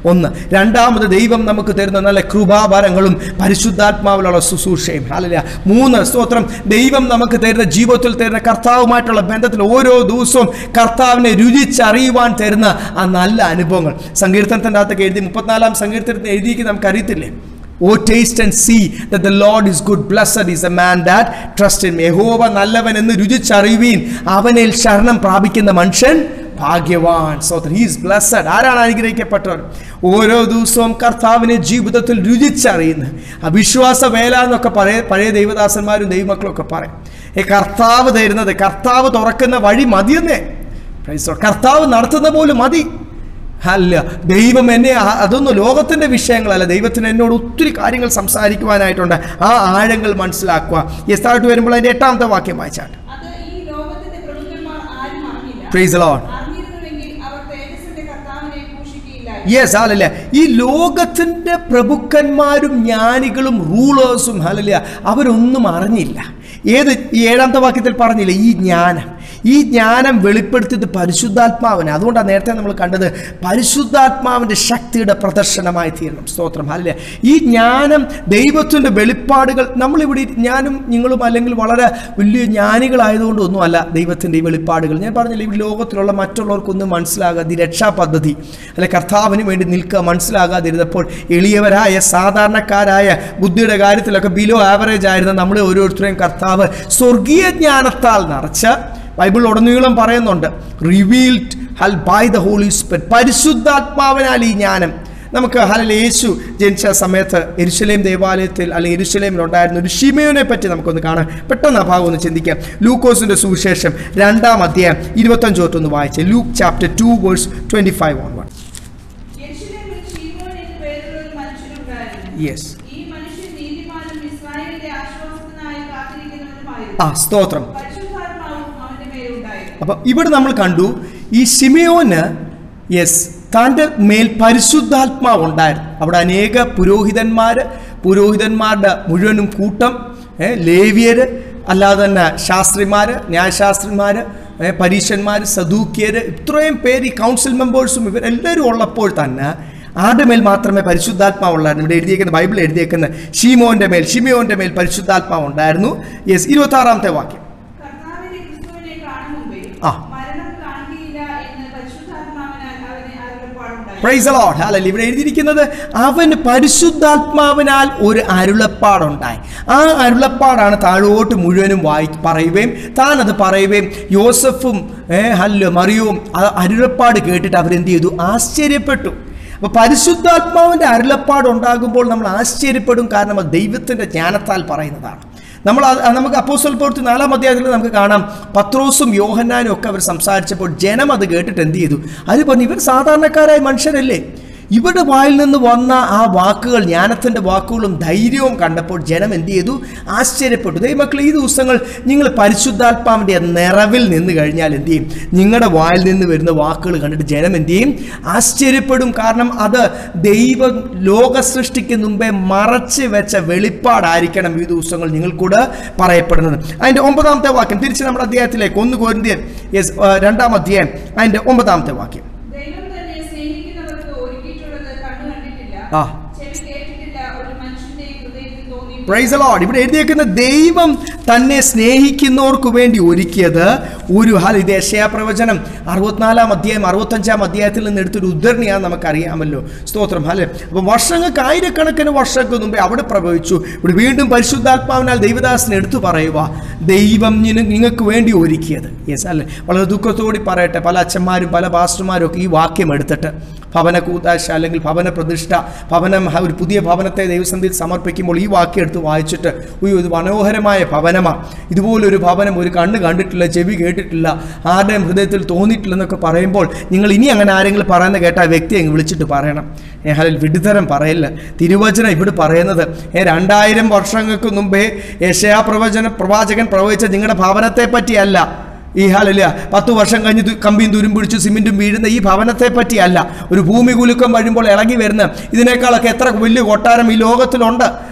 ഒന്ന് രണ്ടാമത് ദൈവം നമുക്ക് തരുന്ന നല്ല കൃപാവരങ്ങളും പരിശുദ്ധാത്മാവിലുള്ള ശുശ്രൂഷയും അല്ല മൂന്ന് സ്തോത്രം ദൈവം നമുക്ക് തരുന്ന ജീവിതത്തിൽ തരുന്ന കർത്താവുമായിട്ടുള്ള ബന്ധത്തിൽ ഓരോ ദിവസവും കർത്താവിനെ രുചിച്ചറിയുവാൻ തരുന്ന ആ നല്ല അനുഭവങ്ങൾ സങ്കീർത്തനത്തിൻ്റെ അകത്തൊക്കെ എഴുതി മുപ്പത്തിനാലാം സങ്കീർത്തനത്തിന് എഴുതിക്ക് നമുക്ക് അറിയത്തില്ലേ O taste and see the Lord is good blessed is a man that trust in യഹോവ നല്ലവൻ എന്ന് രുചിച്ചറിയുവീൻ അവനിൽ ശരണം പ്രാപിക്കുന്ന മനുഷ്യൻ ഭാഗ്യവാൻ സ്വതന്ത്രം ഹീസ് ബ്ലസ്സഡ് ആരാണ് അനുഗ്രഹിക്കപ്പെട്ടവർ ഓരോ ദിവസവും കർത്താവിനെ ജീവിതത്തിൽ രുചിച്ചറിയുന്ന ആ വിശ്വാസ വേല എന്നൊക്കെ പഴയ പഴയ ദൈവദാസന്മാരും ദൈവമക്കളും ഒക്കെ പറയും ഈ കർത്താവ് തരുന്നത് കർത്താവ് തുറക്കുന്ന വഴി മതിയെന്നേ Praise the Lord. കർത്താവ് നടത്തുന്ന പോലും മതി അല്ല ദൈവം എന്നെ ആ- അതൊന്നും ലോകത്തിൻ്റെ വിഷയങ്ങളല്ല ദൈവത്തിന് എന്നോട് ഒത്തിരി കാര്യങ്ങൾ സംസാരിക്കുവാനായിട്ടുണ്ട് ആ ആഴങ്ങൾ മനസ്സിലാക്കുക യെസ്തായിട്ട് വരുമ്പോൾ അതിൻ്റെ എട്ടാമത്തെ വാക്യം വായിച്ചാട്ട് അത് ഈ ലോകത്തിന്റെ പ്രഭുക്കന്മാർ ആരും അറിഞ്ഞില്ല പ്രൈസ് ലോഡ് അറിഞ്ഞിരുന്നുവെങ്കിൽ അവർ തേജസ്സിന്റെ കർത്താവിനെ ഘോഷിക്കുകയില്ലായിരുന്നു യെസ് ഹാലല്ല ഈ ലോകത്തിൻ്റെ പ്രഭുക്കന്മാരും ജ്ഞാനികളും റൂളേഴ്സും ഹാലല്ല അവരൊന്നും അറിഞ്ഞില്ല ഏത് ഈ ഏഴാമത്തെ വാക്യത്തിൽ പറഞ്ഞില്ല ഈ ജ്ഞാനം ഈ ജ്ഞാനം വെളിപ്പെടുത്തിയത് പരിശുദ്ധാത്മാവിനെ അതുകൊണ്ടാണ് നേരത്തെ നമ്മൾ കണ്ടത് പരിശുദ്ധാത്മാവിൻ്റെ ശക്തിയുടെ പ്രദർശനമായി തീരണം സ്തോത്രം അല്ലേ ഈ ജ്ഞാനം ദൈവത്തിൻ്റെ വെളിപ്പാടുകൾ നമ്മളിവിടെ ഞാനും നിങ്ങളും അല്ലെങ്കിൽ വളരെ വലിയ ജ്ഞാനികളായതുകൊണ്ടൊന്നുമല്ല ദൈവത്തിൻ്റെ ഈ വെളിപ്പാടുകൾ ഞാൻ പറഞ്ഞില്ല ഈ ലോകത്തിലുള്ള മറ്റുള്ളവർക്കൊന്നും മനസ്സിലാകാതെ ഈ രക്ഷാപദ്ധതി അല്ലെ കർത്താവിന് വേണ്ടി നിൽക്കുക മനസ്സിലാകാതിരുന്നപ്പോൾ എളിയവരായ സാധാരണക്കാരായ ബുദ്ധിയുടെ കാര്യത്തിലൊക്കെ ബിലോ ആവറേജ് ആയിരുന്ന നമ്മളെ ഓരോരുത്തരെയും കർത്താവ് സ്വർഗീയ ജ്ഞാനത്താൽ നിറച്ച് ബൈബിൾ ഉടനീളം പറയുന്നുണ്ട് റിവീൽഡ് ഹൽ ബൈ ദ ഹോളി സ്പിരിറ്റ് പരിശുദ്ധാത്മാവിനാൽ ഈ ജ്ഞാനം നമുക്ക് ഹലൽ യേശു ജനിച്ച സമയത്ത് എരുശലേം ദേവാലയത്തിൽ അല്ലെങ്കിൽ എരുശലേമിൽ ഉണ്ടായിരുന്ന ഒരു ഷിമയോനെ പറ്റി നമുക്കൊന്ന് കാണാം പെട്ടെന്ന് ആ ഭാഗം ഒന്ന് ചിന്തിക്കാം ലൂക്കോസിന്റെ സുവിശേഷം രണ്ടാം അധ്യായം ഇരുപത്തഞ്ച് തൊട്ടൊന്ന് വായിച്ച് Luke chapter two verse twenty five on one യെരൂശലേമിൽ ശീമോൻ എന്ന് പേരുള്ള ഒരു മനുഷ്യനുണ്ടായിരുന്നു. യെസ് ഈ മനുഷ്യൻ നീതിമാനും ഇസ്രായേലിന്റെ ആശ്വാസത്തിനായി കാത്തിരിക്കുന്നവനുമായിരുന്നു. ആ സ്തോത്രം പരിശുദ്ധാത്മാവും അവന്റെ മേലുണ്ടായിരുന്നു. അപ്പം ഇവിടെ നമ്മൾ കണ്ടു ഈ സിമിയോന് യെസ് തൻ്റെ മേൽ പരിശുദ്ധാത്മാവ് ഉണ്ടായിരുന്നു അവിടെ അനേക പുരോഹിതന്മാർ പുരോഹിതന്മാരുടെ മുഴുവനും കൂട്ടം ഏ, ലേവ്യര് അല്ലാതെ തന്നെ ശാസ്ത്രിമാർ ന്യായശാസ്ത്രിമാർ പരീക്ഷന്മാർ സദൂക്യർ ഇത്രയും പേര് ഈ കൗൺസിൽ മെമ്പേഴ്സും ഇവരെല്ലാവരും ഉള്ളപ്പോൾ തന്നെ ആരുടെ മേൽ മാത്രമേ പരിശുദ്ധാത്മാവ് ഉണ്ടായിരുന്നു ഇവിടെ എഴുതിയേക്കുന്ന ബൈബിൾ എഴുതിയേക്കുന്ന ഷീമോന്റെ മേൽ ഷിമിയോന്റെ മേൽ പരിശുദ്ധാത്മാവ് ഉണ്ടായിരുന്നു യെസ് ഇരുപത്തി ആറാമത്തെ വാക്യം കർത്താവിനെ ക്രിസ്തുവിനെ കാണും മുമ്പേ ആ. മരണം കാണുകയില്ല എന്ന് പരിശുദ്ധാത്മാവിനാൽ അവന് അരുളപ്പാടുണ്ടായി. Praise the Lord. Hallelujah. ഇവിടെ എഴുതിയിരിക്കുന്നത് അവന് പരിശുദ്ധാത്മാവിനാൽ ഒരു അരുളപ്പാടുണ്ടായി ആ അരുളപ്പാടാണ് താഴോട്ട് മുഴുവനും വായി പറയുകയും താൻ അത് പറയുകയും യോസഫും ഏ, ഹല്ലോ മറിയവും ആ അരുളപ്പാട് കേട്ടിട്ട് അവരെന്ത് ചെയ്തു ആശ്ചര്യപ്പെട്ടു അപ്പോൾ പരിശുദ്ധാത്മാവിൻ്റെ അരുളപ്പാട് ഉണ്ടാകുമ്പോൾ നമ്മൾ ആശ്ചര്യപ്പെടും കാരണം അത് ദൈവത്തിൻ്റെ ജ്ഞാനത്താൽ പറയുന്നതാണ് നമ്മൾ അത് നമുക്ക് അപ്പോസ്റ്റൽ പ്രവൃത്തി നാലാം അധ്യായത്തിൽ നമുക്ക് കാണാം പത്രോസും യോഹന്നാനും ഒക്കെ അവർ സംസാരിച്ചപ്പോൾ ജനം അത് കേട്ടിട്ട് എന്ത് ചെയ്തു അത് പറഞ്ഞു ഇവർ സാധാരണക്കാരായ മനുഷ്യരല്ലേ ഇവരുടെ വായിൽ നിന്ന് വന്ന ആ വാക്കുകൾ ജ്ഞാനത്തിൻ്റെ വാക്കുകളും ധൈര്യവും കണ്ടപ്പോൾ ജനം എന്ത് ചെയ്തു ആശ്ചര്യപ്പെട്ടു ദൈവമക്കൾ ഈ ദിവസങ്ങൾ നിങ്ങൾ പരിശുദ്ധാത്മാവിൻ്റെ നിറവിൽ നിന്ന് കഴിഞ്ഞാൽ എന്ത് ചെയ്യും നിങ്ങളുടെ വായിൽ നിന്ന് വരുന്ന വാക്കുകൾ കണ്ടിട്ട് ജനം എന്ത് ചെയ്യും ആശ്ചര്യപ്പെടും കാരണം അത് ദൈവം ലോക സൃഷ്ടിക്ക് മുമ്പേ മറച്ച് വെച്ച വെളിപ്പാടായിരിക്കണം ഈ ദിവസങ്ങൾ നിങ്ങൾക്കൂടെ പറയപ്പെടുന്നത് അതിൻ്റെ ഒമ്പതാമത്തെ വാക്യം തിരിച്ച് നമ്മുടെ അധ്യായത്തിലേക്ക് ഒന്ന് കോരിന്ത്യൻ യെസ് രണ്ടാം അധ്യായം അതിൻ്റെ ഒമ്പതാമത്തെ വാക്യം ദൈവം തന്നെ സ്നേഹിക്കുന്നവർക്ക് ഒരുക്കിയിട്ടുള്ളത് കണ്ണു കണ്ടിട്ടില്ല ആ. ചെവി കേട്ടിട്ടില്ല ഒരു മനുഷ്യന്റെ ഹൃദയത്തിൽ തോന്നി പ്രൈസ് ലോഡ് ഇവിടെ എഴുതിയേക്കുന്ന ദൈവം തന്നെ സ്നേഹിക്കുന്നവർക്ക് വേണ്ടി ഒരുക്കിയത് ഒരു ഹാൽ ഇത് യശയാ പ്രവചനം അറുപത്തിനാലാം അധ്യായം അറുപത്തഞ്ചാം അധ്യായത്തിൽ നിന്ന് എടുത്തൊരു ഉദ്ധരണിയാണ് നമുക്കറിയാമല്ലോ സ്തോത്രം അല്ലേ അപ്പോൾ വർഷങ്ങൾക്ക് ആയിരക്കണക്കിന് വർഷങ്ങൾക്ക് മുമ്പേ അവിടെ പ്രഭവിച്ചു ഇവിടെ വീണ്ടും പരിശുദ്ധാത്മാവിനാൽ ദൈവദാസനെ എടുത്തു പറയുക ദൈവം നിന- നിങ്ങൾക്ക് വേണ്ടി ഒരുക്കിയത് യെസ് അല്ലേ വളരെ ദുഃഖത്തോടി പറയട്ടെ പല അച്ഛന്മാരും പല പാസ്റ്റർമാരും ഒക്കെ ഈ വാക്യം എടുത്തിട്ട് ഭവന കൂതാശ അല്ലെങ്കിൽ ഭവന പ്രതിഷ്ഠ ഭവനം ഹ- ഒരു പുതിയ ഭവനത്തെ ദൈവസന്ധിയിൽ സമർപ്പിക്കുമ്പോൾ ഈ വാക്യം എടുത്ത് വായിച്ചിട്ട് ഉയ്യോ ഇത് മനോഹരമായ ഭവനമാണ് ഇതുപോലൊരു ഭവനം ഒരു കണ്ണ് കണ്ടിട്ടില്ല ചെവി കേട്ടിട്ടില്ല ആരുടെയും ഹൃദയത്തിൽ തോന്നിയിട്ടില്ലെന്നൊക്കെ പറയുമ്പോൾ നിങ്ങൾ ഇനി അങ്ങനെ ആരെങ്കിലും പറയുന്ന കേട്ട ആ വ്യക്തിയെ അങ്ങ് വിളിച്ചിട്ട് പറയണം ഏ അതിൽ വിടുതരം പറയില്ല തിരുവചനം ഇവിടെ പറയുന്നത് ഏ രണ്ടായിരം വർഷങ്ങൾക്ക് മുമ്പേ യശയാ പ്രവചന പ്രവാചകൻ പ്രവചിച്ച നിങ്ങളുടെ ഭവനത്തെ പറ്റിയല്ല ഈ ഹാലില്ല പത്ത് വർഷം കഴിഞ്ഞ് തു- കമ്പിയും തുരും പിടിച്ച് സിമെന്റും വീഴുന്ന ഈ ഭവനത്തെ പറ്റിയല്ല ഒരു ഭൂമി കുലുക്കം വരുമ്പോൾ ഇളകി വരുന്ന ഇതിനേക്കാളൊക്കെ എത്ര വലിയ കൊട്ടാരം ഈ ലോകത്തിലുണ്ട്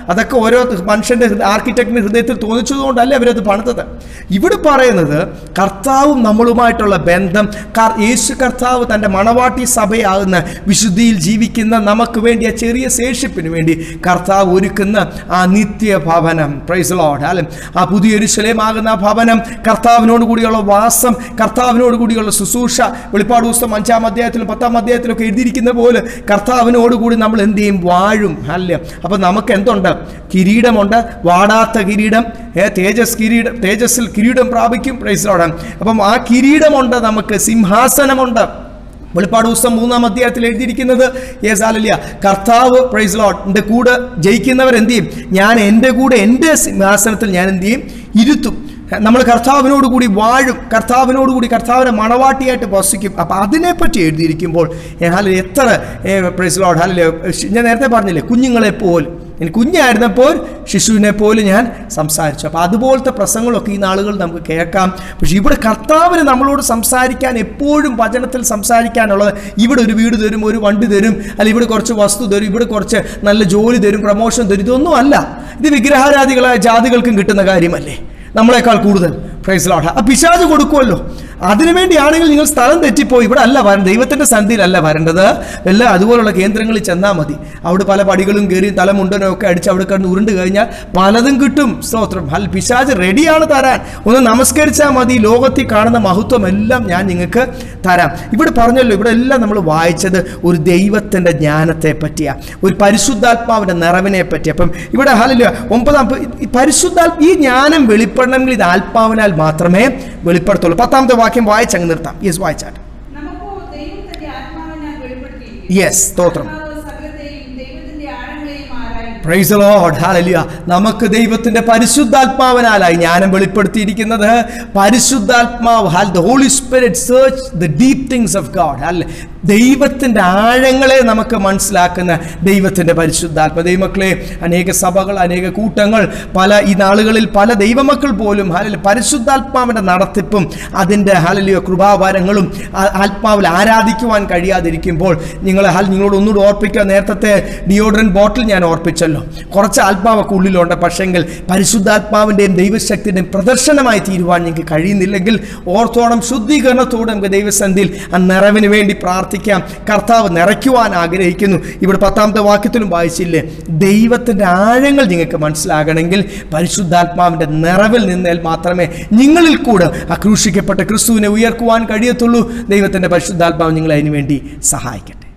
അതൊക്കെ ഓരോ മനുഷ്യൻ്റെ ആർക്കിടെക്റ്റിൻ്റെ ഹൃദയത്തിൽ തോന്നിച്ചതുകൊണ്ടല്ലേ അവരത് പണിതത് ഇവിടെ പറയുന്നത് കർത്താവും നമ്മളുമായിട്ടുള്ള ബന്ധം കർ- യേശു കർത്താവ് തൻ്റെ മണവാട്ടി സഭയാകുന്ന വിശുദ്ധിയിൽ ജീവിക്കുന്ന നമുക്ക് വേണ്ടി ആ ചെറിയ ശേഷിപ്പിന് വേണ്ടി കർത്താവ് ഒരുക്കുന്ന ആ നിത്യ ഭവനം പ്രൈസ് ലോഡ് അല്ലെ ആ പുതിയ ആകുന്ന ആ ഭവനം കർത്താവിനോട് കൂടിയുള്ള വാസം കർത്താവിനോട് കൂടിയുള്ള ശുശ്രൂഷ വെളിപ്പാട് പുസ്തകം അഞ്ചാം അധ്യായത്തിലും പത്താം അധ്യായത്തിലൊക്കെ എഴുതിയിരിക്കുന്ന പോലെ കർത്താവിനോട് കൂടി നമ്മൾ എന്ത് ചെയ്യും വാഴും അല്ലേ അപ്പം നമുക്ക് എന്തുണ്ട് കിരീടമുണ്ട് വാടാത്ത കിരീടം ഏ, തേജസ് കിരീടം തേജസ്സിൽ കിരീടം പ്രാപിക്കും പ്രൈസ് ലോഡ് അപ്പം ആ കിരീടമുണ്ട് നമുക്ക് സിംഹാസനമുണ്ട് വെളിപ്പാട് പുസ്തകം മൂന്നാം അധ്യായത്തിൽ എഴുതിയിരിക്കുന്നത് യേസ് ആലല്യ കർത്താവ് പ്രൈസ് ലോട്ടിൻ്റെ കൂടെ ജയിക്കുന്നവർ എന്ത് ചെയ്യും ഞാൻ എൻ്റെ കൂടെ എൻ്റെ സിംഹാസനത്തിൽ ഞാൻ എന്ത് ചെയ്യും ഇരുത്തും നമ്മൾ കർത്താവിനോട് കൂടി വാഴും കർത്താവിനോട് കൂടി കർത്താവിനെ മണവാട്ടിയായിട്ട് വസിക്കും അപ്പം അതിനെപ്പറ്റി എഴുതിയിരിക്കുമ്പോൾ ഹാലിൽ എത്ര പ്രൈസ് ലോഡ് ഹാലിൽ ഞാൻ നേരത്തെ പറഞ്ഞില്ലേ കുഞ്ഞുങ്ങളെ പോലും എനിക്ക് കുഞ്ഞായിരുന്നപ്പോൾ ശിശുവിനെ പോലെ ഞാൻ സംസാരിച്ചു അപ്പോൾ അതുപോലത്തെ പ്രസംഗങ്ങളൊക്കെ ഈ നാളുകൾ നമുക്ക് കേൾക്കാം പക്ഷെ ഇവിടെ കർത്താവിന് നമ്മളോട് സംസാരിക്കാൻ എപ്പോഴും വചനത്തിൽ സംസാരിക്കാനുള്ളത് ഇവിടെ ഒരു വീട് തരും ഒരു വണ്ടി തരും അല്ലെങ്കിൽ ഇവിടെ കുറച്ച് വസ്തു തരും ഇവിടെ കുറച്ച് നല്ല ജോലി തരും പ്രമോഷൻ തരും ഇതൊന്നും അല്ല ഇത് വിഗ്രഹാരാധികളായ ജാതികൾക്കും കിട്ടുന്ന കാര്യമല്ലേ നമ്മളെക്കാൾ കൂടുതൽ പ്രൈസ് ലോഡ് ആ പിശാജ് കൊടുക്കുമല്ലോ അതിനുവേണ്ടിയാണെങ്കിൽ നിങ്ങൾ സ്ഥലം തെറ്റിപ്പോയി ഇവിടെ അല്ല വരേണ്ടത് ദൈവത്തിൻ്റെ സന്ധിയിലല്ല വരേണ്ടത് എല്ലാം അതുപോലുള്ള കേന്ദ്രങ്ങളിൽ ചെന്നാൽ മതി അവിടെ പല പടികളും കയറി തലമുണ്ടനോ ഒക്കെ അടിച്ച് അവിടെ കിടന്ന് ഉരുണ്ട് കഴിഞ്ഞാൽ പലതും കിട്ടും സ്തോത്രം അല്ല പിശാജ് റെഡിയാണ് തരാൻ ഒന്ന് നമസ്കരിച്ചാൽ മതി ലോകത്തിൽ കാണുന്ന മഹത്വം എല്ലാം ഞാൻ നിങ്ങൾക്ക് തരാം ഇവിടെ പറഞ്ഞല്ലോ ഇവിടെ എല്ലാം നമ്മൾ വായിച്ചത് ഒരു ദൈവത്തിൻ്റെ ജ്ഞാനത്തെ പറ്റിയാ ഒരു പരിശുദ്ധാത്മാവിൻ്റെ നിറവിനെ പറ്റി അപ്പം ഇവിടെ ഹലില്ല ഒമ്പതാം പ- ഈ പരിശുദ്ധാത്മ ഈ ജ്ഞാനം വെളിപ്പെടണമെങ്കിൽ ഇത് ആത്മാവിനാൽ മാത്രമേ വെളിപ്പെടുത്തുള്ളൂ പത്താമത്തെ വാക്യം വായിച്ചങ്ങ് നിർത്താം യെസ് വായിച്ചാട്ടെ നമുക്കോ ദൈവം തന്റെ ആത്മാവിനാൽ വെളിപ്പെടുത്തിയിരിക്കുന്നു. യെസ് സ്തോത്രം ആത്മാവ് സകലത്തെയും ദൈവത്തിന്റെ ആഴങ്ങളെയും ആരായും പ്രൈസ് ലോഡ് ഹാലലിയ നമുക്ക് ദൈവത്തിന്റെ പരിശുദ്ധാത്മാവിനാലായി ജ്ഞാനം വെളിപ്പെടുത്തിയിരിക്കുന്നത് പരിശുദ്ധാത്മാവ് ഹാൽ the Holy Spirit search the deep things of God അല്ലെ ദൈവത്തിന്റെ ആഴങ്ങളെ നമുക്ക് മനസ്സിലാക്കുന്ന ദൈവത്തിന്റെ പരിശുദ്ധാത്മ ദൈവമക്കളെ അനേക സഭകൾ അനേക കൂട്ടങ്ങൾ പല ഈ നാളുകളിൽ പല ദൈവമക്കൾ പോലും ഹാലൽ പരിശുദ്ധാത്മാവിന്റെ നടത്തിപ്പും അതിൻ്റെ ഹാലലിയോ കൃപാവരങ്ങളും ആ- ആത്മാവിൽ ആരാധിക്കുവാൻ കഴിയാതിരിക്കുമ്പോൾ നിങ്ങൾ ഹാൽ നിങ്ങളോട് ഒന്നുകൂടി ഓർപ്പിക്കുക നേരത്തെ ഡിയോഡ്രൻ ബോട്ടിൽ ഞാൻ ഓർപ്പിച്ചല്ലോ കുറച്ച് ആത്മാവൊക്കെ ഉള്ളിലുണ്ട് പക്ഷെങ്കിൽ പരിശുദ്ധാത്മാവിൻ്റെയും ദൈവശക്തിൻ്റെയും പ്രദർശനമായി തീരുവാൻ നിങ്ങൾക്ക് കഴിയുന്നില്ലെങ്കിൽ ഓർത്തോണം ശുദ്ധീകരണത്തോടെ നമുക്ക് ദൈവസന്ധിയിൽ ആ നിറവിന് വേണ്ടി പ്രാർത്ഥിക്കാം കർത്താവ് നിറയ്ക്കുവാൻ ആഗ്രഹിക്കുന്നു ഇവിടെ പത്താമത്തെ വാക്യത്തിലും വായിച്ചില്ലേ ദൈവത്തിൻ്റെ ആഴങ്ങൾ നിങ്ങൾക്ക് മനസ്സിലാകണമെങ്കിൽ പരിശുദ്ധാത്മാവിൻ്റെ നിറവിൽ നിന്നാൽ മാത്രമേ നിങ്ങളിൽ കൂടെ ആ ക്രൂശിക്കപ്പെട്ട ക്രിസ്തുവിനെ ഉയർക്കുവാൻ കഴിയത്തുള്ളൂ ദൈവത്തിൻ്റെ പരിശുദ്ധാത്മാവ് നിങ്ങളെ അതിനു വേണ്ടി സഹായിക്കട്ടെ